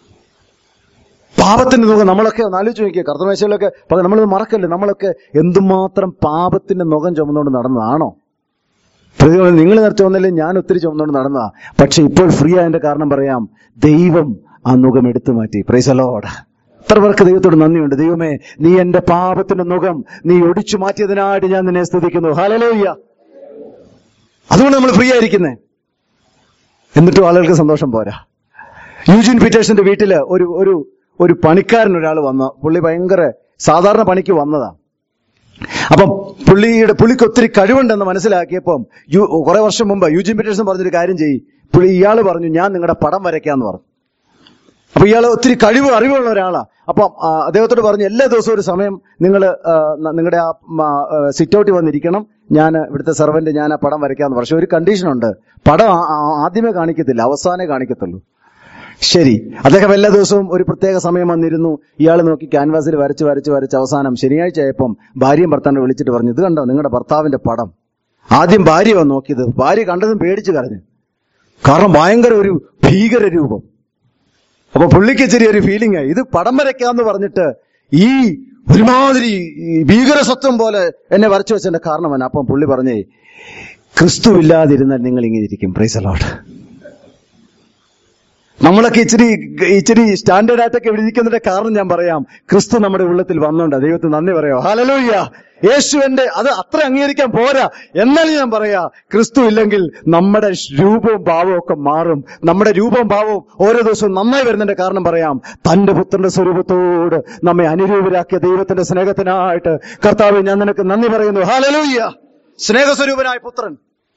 പാപത്തിന്റെ മുഖം നമ്മളൊക്കെ ഒന്ന് ആലോചിച്ച് നോക്കിയ കർത്തമേശയിലൊക്കെ നമ്മളത് മറക്കല്ലേ നമ്മളൊക്കെ എന്തുമാത്രം പാപത്തിന്റെ മുഖം ചുമന്നുകൊണ്ട് നടന്നതാണോ പ്രതികൾ നിങ്ങൾ ചുമന്നില്ലേ ഞാൻ ഒത്തിരി ചുമന്നുകൊണ്ട് നടന്നതാ പക്ഷെ ഇപ്പോൾ ഫ്രീ ആയതിന്റെ കാരണം പറയാം ദൈവം ആ മുഖം എടുത്തു മാറ്റി പ്രൈസലോട് എത്ര പേർക്ക് ദൈവത്തോട് നന്ദിയുണ്ട് ദൈവമേ നീ എന്റെ പാപത്തിന്റെ മുഖം നീ ഒടിച്ചു മാറ്റിയതിനായിട്ട് ഞാൻ നിന്നെ സ്തുതിക്കുന്നു ഹലലോയ്യ അതുകൊണ്ട് നമ്മൾ ഫ്രീ ആയിരിക്കുന്നേ എന്നിട്ടും ആളുകൾക്ക് സന്തോഷം പോരാ യൂജിൻ പീറ്റേഴ്സിന്റെ വീട്ടില് ഒരു ഒരു ഒരു പണിക്കാരൻ ഒരാൾ വന്ന പുള്ളി ഭയങ്കര സാധാരണ പണിക്ക് വന്നതാ അപ്പം പുള്ളിയുടെ പുള്ളിക്ക് ഒത്തിരി കഴിവുണ്ടെന്ന് മനസ്സിലാക്കിയപ്പം യു കുറെ വർഷം മുമ്പ് യൂജിൻ പീറ്റേഴ്സൺ പറഞ്ഞൊരു കാര്യം ചെയ്യും പുള്ളി ഇയാൾ പറഞ്ഞു ഞാൻ നിങ്ങളുടെ പടം വരയ്ക്കാന്ന് പറഞ്ഞു അപ്പൊ ഇയാൾ ഒത്തിരി കഴിവ് അറിവുള്ള ഒരാളാ അപ്പം ആ, അദ്ദേഹത്തോട് പറഞ്ഞു എല്ലാ ദിവസവും ഒരു സമയം നിങ്ങൾ നിങ്ങളുടെ ആ സിറ്റ് ഔട്ടിൽ വന്നിരിക്കണം ഞാൻ ഇവിടുത്തെ സെർവന്റ് ഞാൻ ആ പടം വരയ്ക്കാന്ന് പക്ഷെ ഒരു കണ്ടീഷൻ ഉണ്ട് പടം ആ- ആ- ആദ്യമേ കാണിക്കത്തില്ല അവസാനേ കാണിക്കത്തുള്ളൂ ശരി അദ്ദേഹം എല്ലാ ദിവസവും ഒരു പ്രത്യേക സമയം വന്നിരുന്നു ഇയാൾ നോക്കി ക്യാൻവാസിൽ വരച്ച് വരച്ച് വരച്ച് അവസാനം ശനിയാഴ്ച ആയപ്പം ഭാര്യയും ഭർത്താവിനെ വിളിച്ചിട്ട് പറഞ്ഞു ഇത് കണ്ടോ നിങ്ങളുടെ ഭർത്താവിന്റെ പടം ആദ്യം ഭാര്യ വന്ന് നോക്കിയത് ഭാര്യ കണ്ടതും പേടിച്ച് കരഞ്ഞു കാരണം ഭയങ്കര ഒരു ഭീകര രൂപം അപ്പൊ പുള്ളിക്ക് ചെറിയൊരു ഫീലിംഗ് ആയി ഇത് പടം വരയ്ക്കാന്ന് പറഞ്ഞിട്ട് ഈ ഒരുമാതിരി ഈ ഭീകരസത്വം പോലെ എന്നെ വരച്ചു വെച്ചതിന്റെ കാരണം എന്നാ അപ്പം പുള്ളി പറഞ്ഞേ ക്രിസ്തു ഇല്ലാതിരുന്നാൽ നിങ്ങൾ ഇങ്ങനെ ഇരിക്കും പ്രൈസ് അലോട്ട് നമ്മളൊക്കെ ഇച്ചിരി ഇച്ചിരി സ്റ്റാൻഡേർഡ് ആയിട്ടൊക്കെ ഇവിടെ ഇരിക്കുന്നതിന്റെ കാരണം ഞാൻ പറയാം ക്രിസ്തു നമ്മുടെ ഉള്ളത്തിൽ വന്നുണ്ട് ദൈവത്തിന് നന്ദി പറയാം ഹലലൂയ്യ യേശു എന്റെ അത് അത്ര അംഗീകരിക്കാൻ പോരാ എന്നാൽ ഞാൻ പറയാ ക്രിസ്തു ഇല്ലെങ്കിൽ നമ്മുടെ രൂപവും ഭാവവും ഒക്കെ മാറും നമ്മുടെ രൂപവും ഭാവവും ഓരോ ദിവസവും നന്നായി വരുന്നതിന്റെ കാരണം പറയാം തന്റെ പുത്രന്റെ സ്വരൂപത്തോട് നമ്മെ അനുരൂപരാക്കിയ ദൈവത്തിന്റെ സ്നേഹത്തിനായിട്ട് കർത്താവ് ഞാൻ നിനക്ക് നന്ദി പറയുന്നു ഹാലലൂയ്യ സ്നേഹസ്വരൂപനായ പുത്രൻ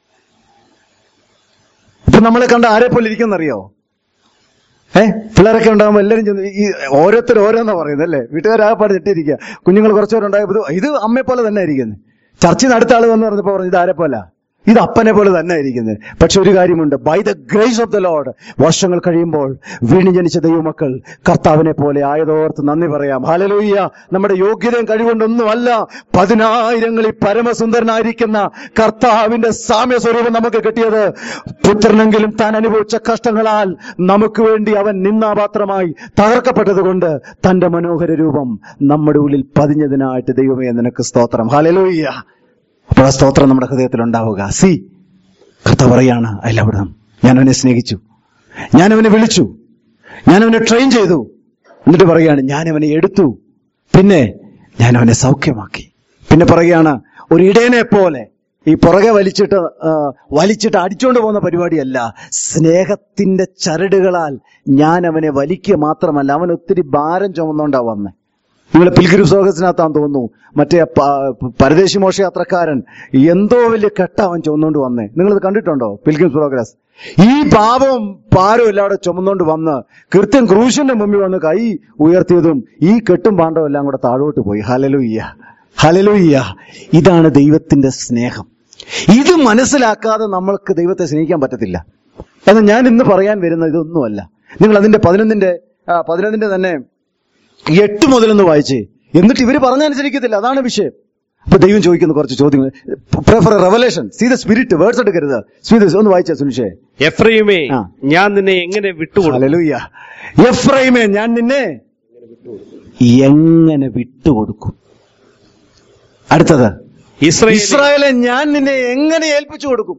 ഇപ്പൊ നമ്മളെ കണ്ട ആരെ പോലെ ഇരിക്കുന്നറിയോ ഏ പിള്ളേരൊക്കെ ഉണ്ടാകുമ്പോൾ എല്ലാവരും ചെന്ന് ഈ ഓരോരുത്തർ ഓരോന്നാ പറയുന്നത് അല്ലേ വീട്ടുകാരാകപ്പാട് തെറ്റിയിരിക്കുക കുഞ്ഞുങ്ങൾ കുറച്ചുപേരുണ്ടായപ്പോൾ ഇത് ഇത് അമ്മയെ പോലെ തന്നെ ഇരിക്കുന്നത് ചർച്ചിൽ നിന്ന് അടുത്ത ആള് വന്ന് പറഞ്ഞപ്പോൾ പറഞ്ഞു ഇത് ആരെ പോലെ ഇത് അപ്പനെ പോലെ തന്നെ ഇരിക്കുന്നത് പക്ഷെ ഒരു കാര്യമുണ്ട് by the grace of the Lord വർഷങ്ങൾ കഴിയുമ്പോൾ വീണ്ടും ജനിച്ച ദൈവമക്കൾ കർത്താവിനെ പോലെ ആയതോർത്ത് നന്ദി പറയാം ഹാലലൂയ്യ നമ്മുടെ യോഗ്യതയും കഴിവുകൊണ്ടൊന്നുമല്ല പതിനായിരങ്ങളിൽ പരമസുന്ദരനായിരിക്കുന്ന കർത്താവിന്റെ സാമ്യ സ്വരൂപം നമുക്ക് കിട്ടിയത് പുത്രനെങ്കിലും താൻ അനുഭവിച്ച കഷ്ടങ്ങളാൽ നമുക്ക് വേണ്ടി അവൻ നിന്നാപാത്രമായി തകർക്കപ്പെട്ടത് കൊണ്ട് തന്റെ മനോഹര രൂപം നമ്മുടെ ഉള്ളിൽ പതിഞ്ഞതിനായിട്ട് ദൈവമേ നിനക്ക് സ്തോത്രം ഹാലലൂയ്യ അപ്പോൾ ആ സ്തോത്രം നമ്മുടെ ഹൃദയത്തിൽ ഉണ്ടാവുക സി കർത്താവ് പറയാണ് ഐ ലവ് ദം ഞാൻ അവനെ സ്നേഹിച്ചു ഞാൻ അവനെ വിളിച്ചു ഞാൻ അവനെ ട്രെയിൻ ചെയ്തു എന്നിട്ട് പറയാണ് ഞാൻ അവനെ എടുത്തു പിന്നെ ഞാൻ അവനെ സൗഖ്യമാക്കി പിന്നെ പറയുകയാണ് ഒരു ഇടയനെ പോലെ ഈ പുറകെ വലിച്ചിട്ട് ആ, വലിച്ചിട്ട് അടിച്ചുകൊണ്ട് പോകുന്ന പരിപാടിയല്ല സ്നേഹത്തിന്റെ ചരടുകളാൽ ഞാൻ അവനെ വലിക്കുക മാത്രമല്ല അവൻ ഒത്തിരി ഭാരം ചുമന്നുകൊണ്ടാ വന്നേ നിങ്ങൾ പിൽഗ്രിം സ്വാഗതത്തിനകത്താന്ന് തോന്നുന്നു മറ്റേ പ- പരദേശി മോഷയാത്രക്കാരൻ എന്തോ വലിയ കെട്ട അവൻ ചുമന്നുകൊണ്ട് വന്നേ നിങ്ങളിത് കണ്ടിട്ടുണ്ടോ പിൽഗ്രിം പ്രോഗ്രസ് ഈ പാപം പാരം എല്ലാവിടെ ചുമന്നുകൊണ്ട് വന്ന് കൃത്യം ക്രൂശിന്റെ മുമ്പിൽ വന്ന് കൈ ഉയർത്തിയതും ഈ കെട്ടും പാണ്ടവും എല്ലാം കൂടെ താഴോട്ട് പോയി ഹലലുയ്യ ഹലലുയ്യ ഇതാണ് ദൈവത്തിന്റെ സ്നേഹം ഇത് മനസ്സിലാക്കാതെ നമ്മൾക്ക് ദൈവത്തെ സ്നേഹിക്കാൻ പറ്റത്തില്ല എന്നാൽ ഞാൻ ഇന്ന് പറയാൻ വരുന്ന ഇതൊന്നുമല്ല നിങ്ങൾ അതിന്റെ പതിനൊന്നിന്റെ ആ, പതിനൊന്നിന്റെ തന്നെ എട്ട് മുതലൊന്ന് വായിച്ചേ എന്നിട്ട് ഇവര് പറഞ്ഞനുസരിക്കത്തില്ല അതാണ് വിഷയം അപ്പൊ ദൈവം ചോദിക്കുന്ന കുറച്ച് ചോദ്യങ്ങൾ pray for revelation see the spirit words എടുക്കരുത് സ്പിരിറ്റ് ഒന്ന് വായിച്ച സുനിഷേ എഫ്രൈമേ ആ. ഞാൻ നിന്നെ എങ്ങനെ വിട്ടുകൊടുക്കും ഹല്ലേലൂയ എഫ്രൈമേ ഞാൻ നിന്നെ എങ്ങനെ വിട്ടുകൊടുക്കും അടുത്തത് ഇസ്രയേൽ ഇസ്രായേലെ ഞാൻ നിന്നെ എങ്ങനെ ഏൽപ്പിച്ചു കൊടുക്കും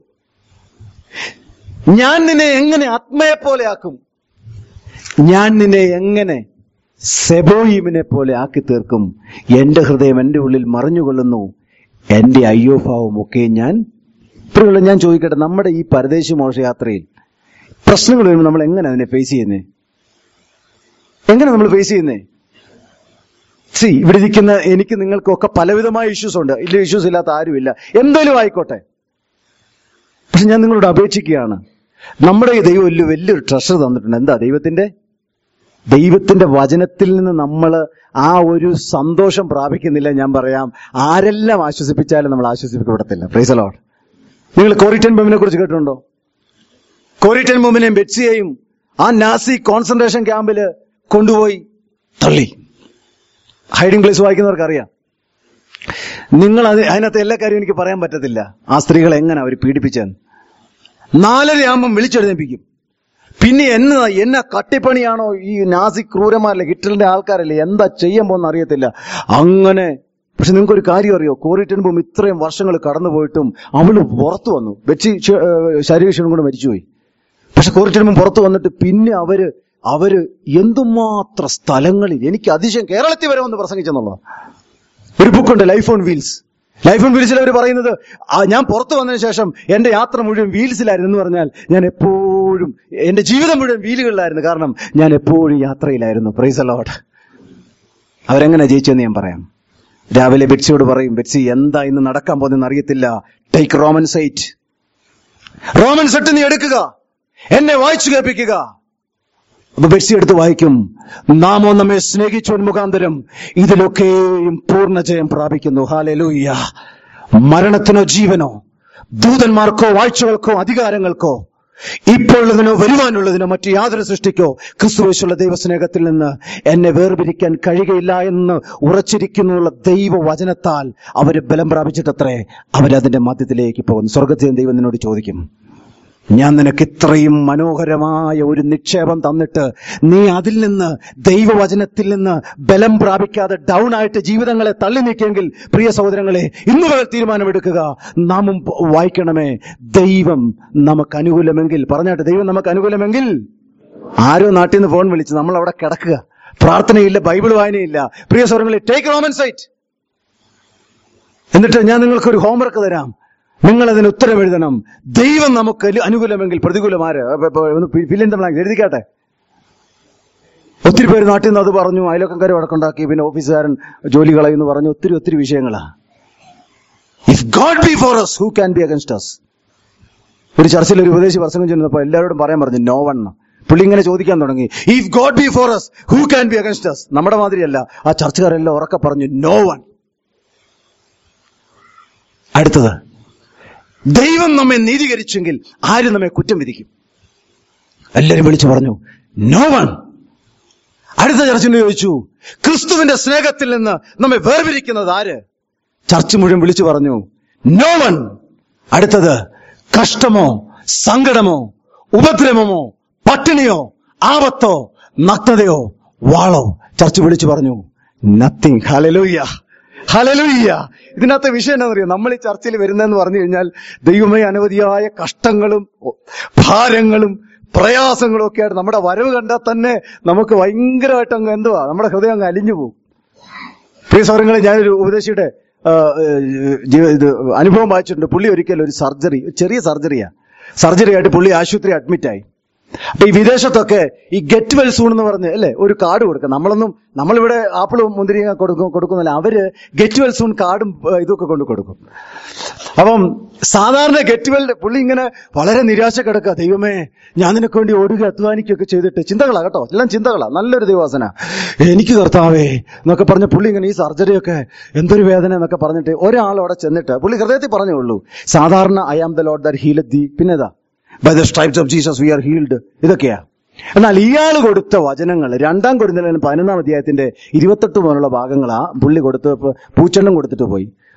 ഞാൻ നിന്നെ എങ്ങനെ ആത്മയെ പോലെ ആക്കും ഞാൻ നിന്നെ എങ്ങനെ സെബോയിമിനെ പോലെ ആക്കി തീർക്കും എന്റെ ഹൃദയം എന്റെ ഉള്ളിൽ മറിഞ്ഞുകൊള്ളുന്നു എന്റെ അയ്യോഭാവം ഒക്കെ ഞാൻ പ്രിയമുള്ള ഞാൻ ചോദിക്കട്ടെ നമ്മുടെ ഈ പരദേശി മോശയാത്രയിൽ പ്രശ്നങ്ങൾ വരുമ്പോൾ നമ്മൾ എങ്ങനെ അതിനെ ഫേസ് ചെയ്യുന്നേ എങ്ങനെ നമ്മൾ ഫേസ് ചെയ്യുന്നേ സി ഇവിടെ ഇരിക്കുന്ന എനിക്ക് നിങ്ങൾക്കൊക്കെ പലവിധമായ ഇഷ്യൂസ് ഉണ്ട് ഇല്ല ഇഷ്യൂസ് ഇല്ലാത്ത ആരുമില്ല എന്തെങ്കിലും ആയിക്കോട്ടെ പക്ഷെ ഞാൻ നിങ്ങളോട് അപേക്ഷിക്കുകയാണ് നമ്മുടെ ഈ ദൈവം വലിയ വലിയൊരു ട്രഷർ തന്നിട്ടുണ്ട് എന്താ ദൈവത്തിന്റെ ദൈവത്തിന്റെ വചനത്തിൽ നിന്ന് നമ്മൾ ആ ഒരു സന്തോഷം പ്രാപിക്കുന്നില്ല ഞാൻ പറയാം ആരെല്ലാം ആശ്വസിപ്പിച്ചാലും നമ്മൾ ആശ്വസിപ്പിക്കപ്പെടത്തില്ല പ്രൈസ് ലോഡ് നിങ്ങൾ കോറിറ്റൻ ബോമിനെ കുറിച്ച് കേട്ടിട്ടുണ്ടോ കോറിറ്റൻ ബോമിനെയും ബെറ്റ്സിയെയും ആ നാസി കോൺസെൻട്രേഷൻ ക്യാമ്പിൽ കൊണ്ടുപോയി തള്ളി ഹൈഡിംഗ് പ്ലേസ് വായിക്കുന്നവർക്ക് അറിയാം നിങ്ങൾ അത് അതിനകത്ത് എല്ലാ കാര്യവും എനിക്ക് പറയാൻ പറ്റത്തില്ല ആ സ്ത്രീകളെ എങ്ങനെ അവർ പീഡിപ്പിച്ചെന്ന് നാലരയാകുമ്പം വിളിച്ചെഴുന്നേപ്പിക്കും പിന്നെ എന്ന എന്നെ കട്ടിപ്പണിയാണോ ഈ നാസി ക്രൂരന്മാരല്ലേ ഹിറ്റലിന്റെ ആൾക്കാരല്ലേ എന്താ ചെയ്യാൻ പോകുന്ന അറിയത്തില്ല അങ്ങനെ പക്ഷെ നിങ്ങൾക്കൊരു കാര്യം അറിയോ കോറിറ്റനുമ്പം ഇത്രയും വർഷങ്ങൾ കടന്നുപോയിട്ടും അവള് പുറത്തു വന്നു വെച്ച് ശരീരക്ഷണം കൊണ്ട് മരിച്ചുപോയി പക്ഷെ കോറിറ്റനുമ്പം പുറത്തു വന്നിട്ട് പിന്നെ അവര് അവര് എന്തുമാത്രം സ്ഥലങ്ങളിൽ എനിക്ക് അതിശയം കേരളത്തിൽ വരെ വന്ന് പ്രസംഗിച്ചെന്നുള്ളതാണ് ഒരു ബുക്കുണ്ട് life on wheels life on വീൽസിൽ അവർ പറയുന്നത് ആ, ഞാൻ പുറത്തു വന്നതിന് ശേഷം എന്റെ യാത്ര മുഴുവൻ വീൽസിലായിരുന്നു എന്ന് പറഞ്ഞാൽ ഞാൻ എപ്പോഴും എന്റെ ജീവിതം മുഴുവൻ വീലുകളിലായിരുന്നു കാരണം ഞാൻ എപ്പോഴും യാത്രയിലായിരുന്നു പ്രൈസ് അലോട്ട് അവരെങ്ങനെ ജയിച്ചെന്ന് ഞാൻ പറയാം രാവിലെ ബെറ്റ്സിയോട് പറയും ബെറ്റ്സി എന്താ ഇന്ന് നടക്കാൻ പോകുന്നതെന്ന് അറിയത്തില്ല take Romans eight Romans eight നീ എടുക്കുക എന്നെ വായിച്ചു കേൾപ്പിക്കുക അപ്പൊ ബെറ്റ്സി എടുത്ത് വായിക്കും നാമോ നമ്മെ സ്നേഹിച്ചോൻ മുഖാന്തരം ഇതിലൊക്കെയും പൂർണ്ണജയം പ്രാപിക്കുന്നു ഹാലലൂയ്യ മരണത്തിനോ ജീവനോ ദൂതന്മാർക്കോ വാഴ്ചകൾക്കോ അധികാരങ്ങൾക്കോ ഇപ്പോഴുള്ളതിനോ വരുവാനുള്ളതിനോ മറ്റു യാതൊരു സൃഷ്ടിക്കോ ക്രിസ്തുവേശുള്ള ദൈവസ്നേഹത്തിൽ നിന്ന് എന്നെ വേർപിരിക്കാൻ കഴിയുകയില്ല എന്ന് ഉറച്ചിരിക്കുന്നുള്ള ദൈവവചനത്താൽ അവര് ബലം പ്രാപിച്ചിട്ടത്രേ അവരതിന്റെ മധ്യത്തിലേക്ക് പോകുന്നു സ്വർഗത്തിൽ ദൈവം നിന്നോട് ചോദിക്കും ഞാൻ നിനക്ക് ഇത്രയും മനോഹരമായ ഒരു നിക്ഷേപം തന്നിട്ട് നീ അതിൽ നിന്ന് ദൈവവചനത്തിൽ നിന്ന് ബലം പ്രാപിക്കാതെ ഡൗൺ ആയിട്ട് ജീവിതങ്ങളെ തള്ളി നീക്കിയെങ്കിൽ പ്രിയ സഹോദരങ്ങളെ ഇന്ന് പകൽ തീരുമാനമെടുക്കുക നാമും പ- വായിക്കണമേ ദൈവം നമുക്ക് അനുകൂലമെങ്കിൽ പറഞ്ഞാട്ടെ ദൈവം നമുക്ക് അനുകൂലമെങ്കിൽ ആരോ നാട്ടിൽ നിന്ന് ഫോൺ വിളിച്ച് നമ്മൾ അവിടെ കിടക്കുക പ്രാർത്ഥനയില്ല ബൈബിൾ വായനയില്ല പ്രിയ സഹോദരങ്ങളെ ടേക്ക് റോമൻ സൈറ്റ് എന്നിട്ട് ഞാൻ നിങ്ങൾക്ക് ഒരു ഹോംവർക്ക് തരാം നിങ്ങൾ അതിന് ഉത്തരം എഴുതണം ദൈവം നമുക്ക് ലു- അനുകൂലമെങ്കിൽ പ്രതികൂലമാര് ഫില്ലിൻ തമ്മിൽ എഴുതിക്കാട്ടെ ഒത്തിരി പേര് നാട്ടിൽ നിന്ന് അത് പറഞ്ഞു അയലോക്കക്കാരെ വഴക്കുണ്ടാക്കി പിന്നെ ഓഫീസുകാരൻ ജോലി കളയുന്നു പറഞ്ഞു ഒത്തിരി ഒത്തിരി വിഷയങ്ങളാ if God be for us who can be against us ഒരു ചർച്ചയിൽ ഒരു ഉപദേശി പ്രസംഗം ചെന്നപ്പോ എല്ലാവരോടും പറയാൻ പറഞ്ഞു നോ വൺ പുള്ളി ഇങ്ങനെ ചോദിക്കാൻ തുടങ്ങി if God be for us who can be against us നമ്മുടെ മാതിരിയല്ല ആ ചർച്ചക്കാരെല്ലാം ഉറക്കെ പറഞ്ഞു നോ വൺ അടുത്തത് ദൈവം നമ്മെ നീതീകരിച്ചെങ്കിൽ ആര് നമ്മെ കുറ്റം വിധിക്കും എല്ലാരും വിളിച്ചു പറഞ്ഞു നോ വൺ അടുത്ത ചർച്ചിന് ചോദിച്ചു ക്രിസ്തുവിന്റെ സ്നേഹത്തിൽ നിന്ന് നമ്മെ വേർപിരിക്കുന്നത് ആര് ചർച്ച് മുഴുവൻ വിളിച്ചു പറഞ്ഞു നോ വൺ അടുത്തത് കഷ്ടമോ സങ്കടമോ ഉപദ്രവമോ പട്ടിണിയോ ആപത്തോ നഗ്നതയോ വാളോ ചർച്ച് വിളിച്ചു പറഞ്ഞു നത്തിങ് ഹലലൂയ്യ ഹലലൂയ്യ ഇതിനകത്തെ വിഷയം എന്താണെന്നറിയോ നമ്മൾ ഈ ചർച്ചയിൽ വരുന്നതെന്ന് പറഞ്ഞു കഴിഞ്ഞാൽ ദൈവമേ അനവധിയായ കഷ്ടങ്ങളും ഒ- ഭാരങ്ങളും പ്രയാസങ്ങളും ഒക്കെ ആയിട്ട് നമ്മുടെ വരവ് കണ്ടാൽ തന്നെ നമുക്ക് ഭയങ്കരമായിട്ട് അങ്ങ് എന്തുവാ നമ്മുടെ ഹൃദയം അങ്ങ് അലിഞ്ഞു പോകും പ്രിയ സൗരങ്ങളെ ഞാനൊരു ഉപദേശിയുടെ ആ, ഏഹ്, ജീവ- ഇത് അനുഭവം വായിച്ചിട്ടുണ്ട് പുള്ളി ഒരിക്കൽ ഒരു സർജറി ചെറിയ സർജറിയാ സർജറി ആയിട്ട് പുള്ളി ആശുപത്രി അഡ്മിറ്റായി അപ്പൊ ഈ വിദേശത്തൊക്കെ ഈ ഗെറ്റ് വെൽ സൂൺ എന്ന് പറഞ്ഞ് അല്ലേ ഒരു കാർഡ് കൊടുക്കുക നമ്മളൊന്നും നമ്മളിവിടെ ആപ്പിളും മുന്തിരിങ്ങ കൊടുക്കും കൊടുക്കുന്നില്ല അവര് ഗെറ്റ് വെൽ സൂൺ കാർഡും ഏഹ്, ഇതൊക്കെ കൊണ്ട് കൊടുക്കും അപ്പം സാധാരണ ഗെറ്റ് വെൽ പുള്ളി ഇങ്ങനെ വളരെ നിരാശ കിടക്കുക ദൈവമേ ഞാൻ നിനക്ക് വേണ്ടി ഓടുക അധ്വാനിക്കുകയൊക്കെ ചെയ്തിട്ട് ചിന്തകളാ കേട്ടോ എല്ലാം ചിന്തകളാ നല്ലൊരു ദൈവാസന എനിക്ക് കർത്താവേ എന്നൊക്കെ പറഞ്ഞ പുള്ളി ഇങ്ങനെ ഈ സർജറിയൊക്കെ എന്തൊരു വേദന എന്നൊക്കെ പറഞ്ഞിട്ട് ഒരാൾ അവിടെ ചെന്നിട്ട് പുള്ളി ഹൃദയത്തിൽ പറഞ്ഞേ ഉള്ളൂ സാധാരണ I am the Lord that healeth thee പിന്നെതാ by the stripes of Jesus we are healed ഇതൊക്കെയാ എന്നാൽ ഇയാൾ കൊടുത്ത വചനങ്ങൾ രണ്ടാം കൊടുത്തതിന് പതിനൊന്നാം അധ്യായത്തിന്റെ ഇരുപത്തെട്ട് മുതലുള്ള ഭാഗങ്ങളാ പുള്ളി കൊടുത്ത് പൂച്ചെണ്ണം കൊടുത്തിട്ട് പോയി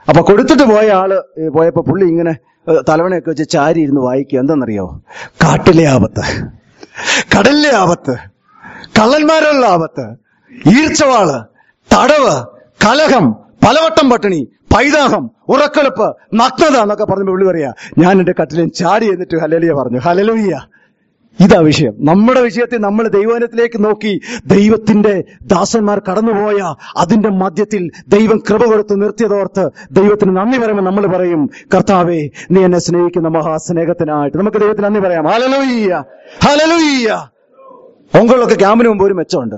അപ്പൊ കൊടുത്തിട്ട് പോയ ആള് ഏ, പോയപ്പോ പുള്ളി ഇങ്ങനെ ഏ, തലവണയൊക്കെ വെച്ച് ചാരി ഇരുന്ന് വായിക്കുക എന്താണെന്നറിയോ കാട്ടിലെ ആപത്ത് കടലിലെ ആപത്ത് കള്ളന്മാരുള്ള ആപത്ത് ഈർച്ചവാള് തടവ് കലഹം പലവട്ടം പട്ടിണി പൈതാഹം ഉറക്കളപ്പ് നഗ്നത എന്നൊക്കെ പറഞ്ഞു പുള്ളി പറയാ ഞാൻ എന്റെ കട്ടിലും ചാടി എന്നിട്ട് ഹലലിയ പറഞ്ഞു ഹലലുയ്യ ഇതാ വിഷയം നമ്മുടെ വിഷയത്തിൽ നമ്മൾ ദൈവനത്തിലേക്ക് നോക്കി ദൈവത്തിന്റെ ദാസന്മാർ കടന്നുപോയ അതിന്റെ മധ്യത്തിൽ ദൈവം കൃപ കൊടുത്ത് നിർത്തിയതോർത്ത് ദൈവത്തിന് നന്ദി പറയുമ്പോൾ നമ്മൾ പറയും കർത്താവേ നീ എന്നെ സ്നേഹിക്കുന്ന മഹാസ്നേഹത്തിനായിട്ട് നമുക്ക് ദൈവത്തിന് നന്ദി പറയാം ഹലലുയ്യ ഹലലുയ്യ ഒങ്കളൊക്കെ ക്യാമ്പിന് മുമ്പ് ഒരു മെച്ചമുണ്ട്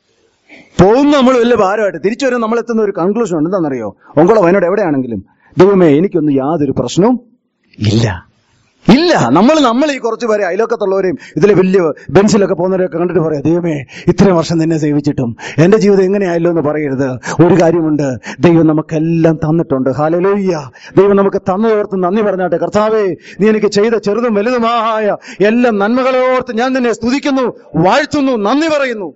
പോകുന്ന നമ്മൾ വലിയ ഭാരമായിട്ട് തിരിച്ചു വരും നമ്മൾ എത്തുന്ന ഒരു കൺക്ലൂഷൻ ഉണ്ട് എന്താണെന്നറിയോ ഒങ്കളോ വയനാട് എവിടെയാണെങ്കിലും ദൈവമേ എനിക്കൊന്നും യാതൊരു പ്രശ്നവും ഇല്ല ഇല്ല നമ്മൾ നമ്മൾ ഈ കുറച്ച് പേരെ അയലോക്കത്തുള്ളവരെയും ഇതിലെ വലിയ ബെൻസിലൊക്കെ പോകുന്നവരെയൊക്കെ കണ്ടിട്ട് പറയാം ദൈവമേ ഇത്രയും വർഷം നിന്നെ സേവിച്ചിട്ടും എന്റെ ജീവിതം എങ്ങനെയായല്ലോ എന്ന് പറയരുത് ഒരു കാര്യമുണ്ട് ദൈവം നമുക്കെല്ലാം തന്നിട്ടുണ്ട് ഹാലലോയ്യ ദൈവം നമുക്ക് തന്നതോർത്ത് നന്ദി പറഞ്ഞാട്ടെ കർത്താവേ നീ എനിക്ക് ചെയ്ത ചെറുതും വലുതുമായ എല്ലാ നന്മകളെ ഓർത്ത് ഞാൻ നിന്നെ സ്തുതിക്കുന്നു വാഴ്ത്തുന്നു നന്ദി പറയുന്നു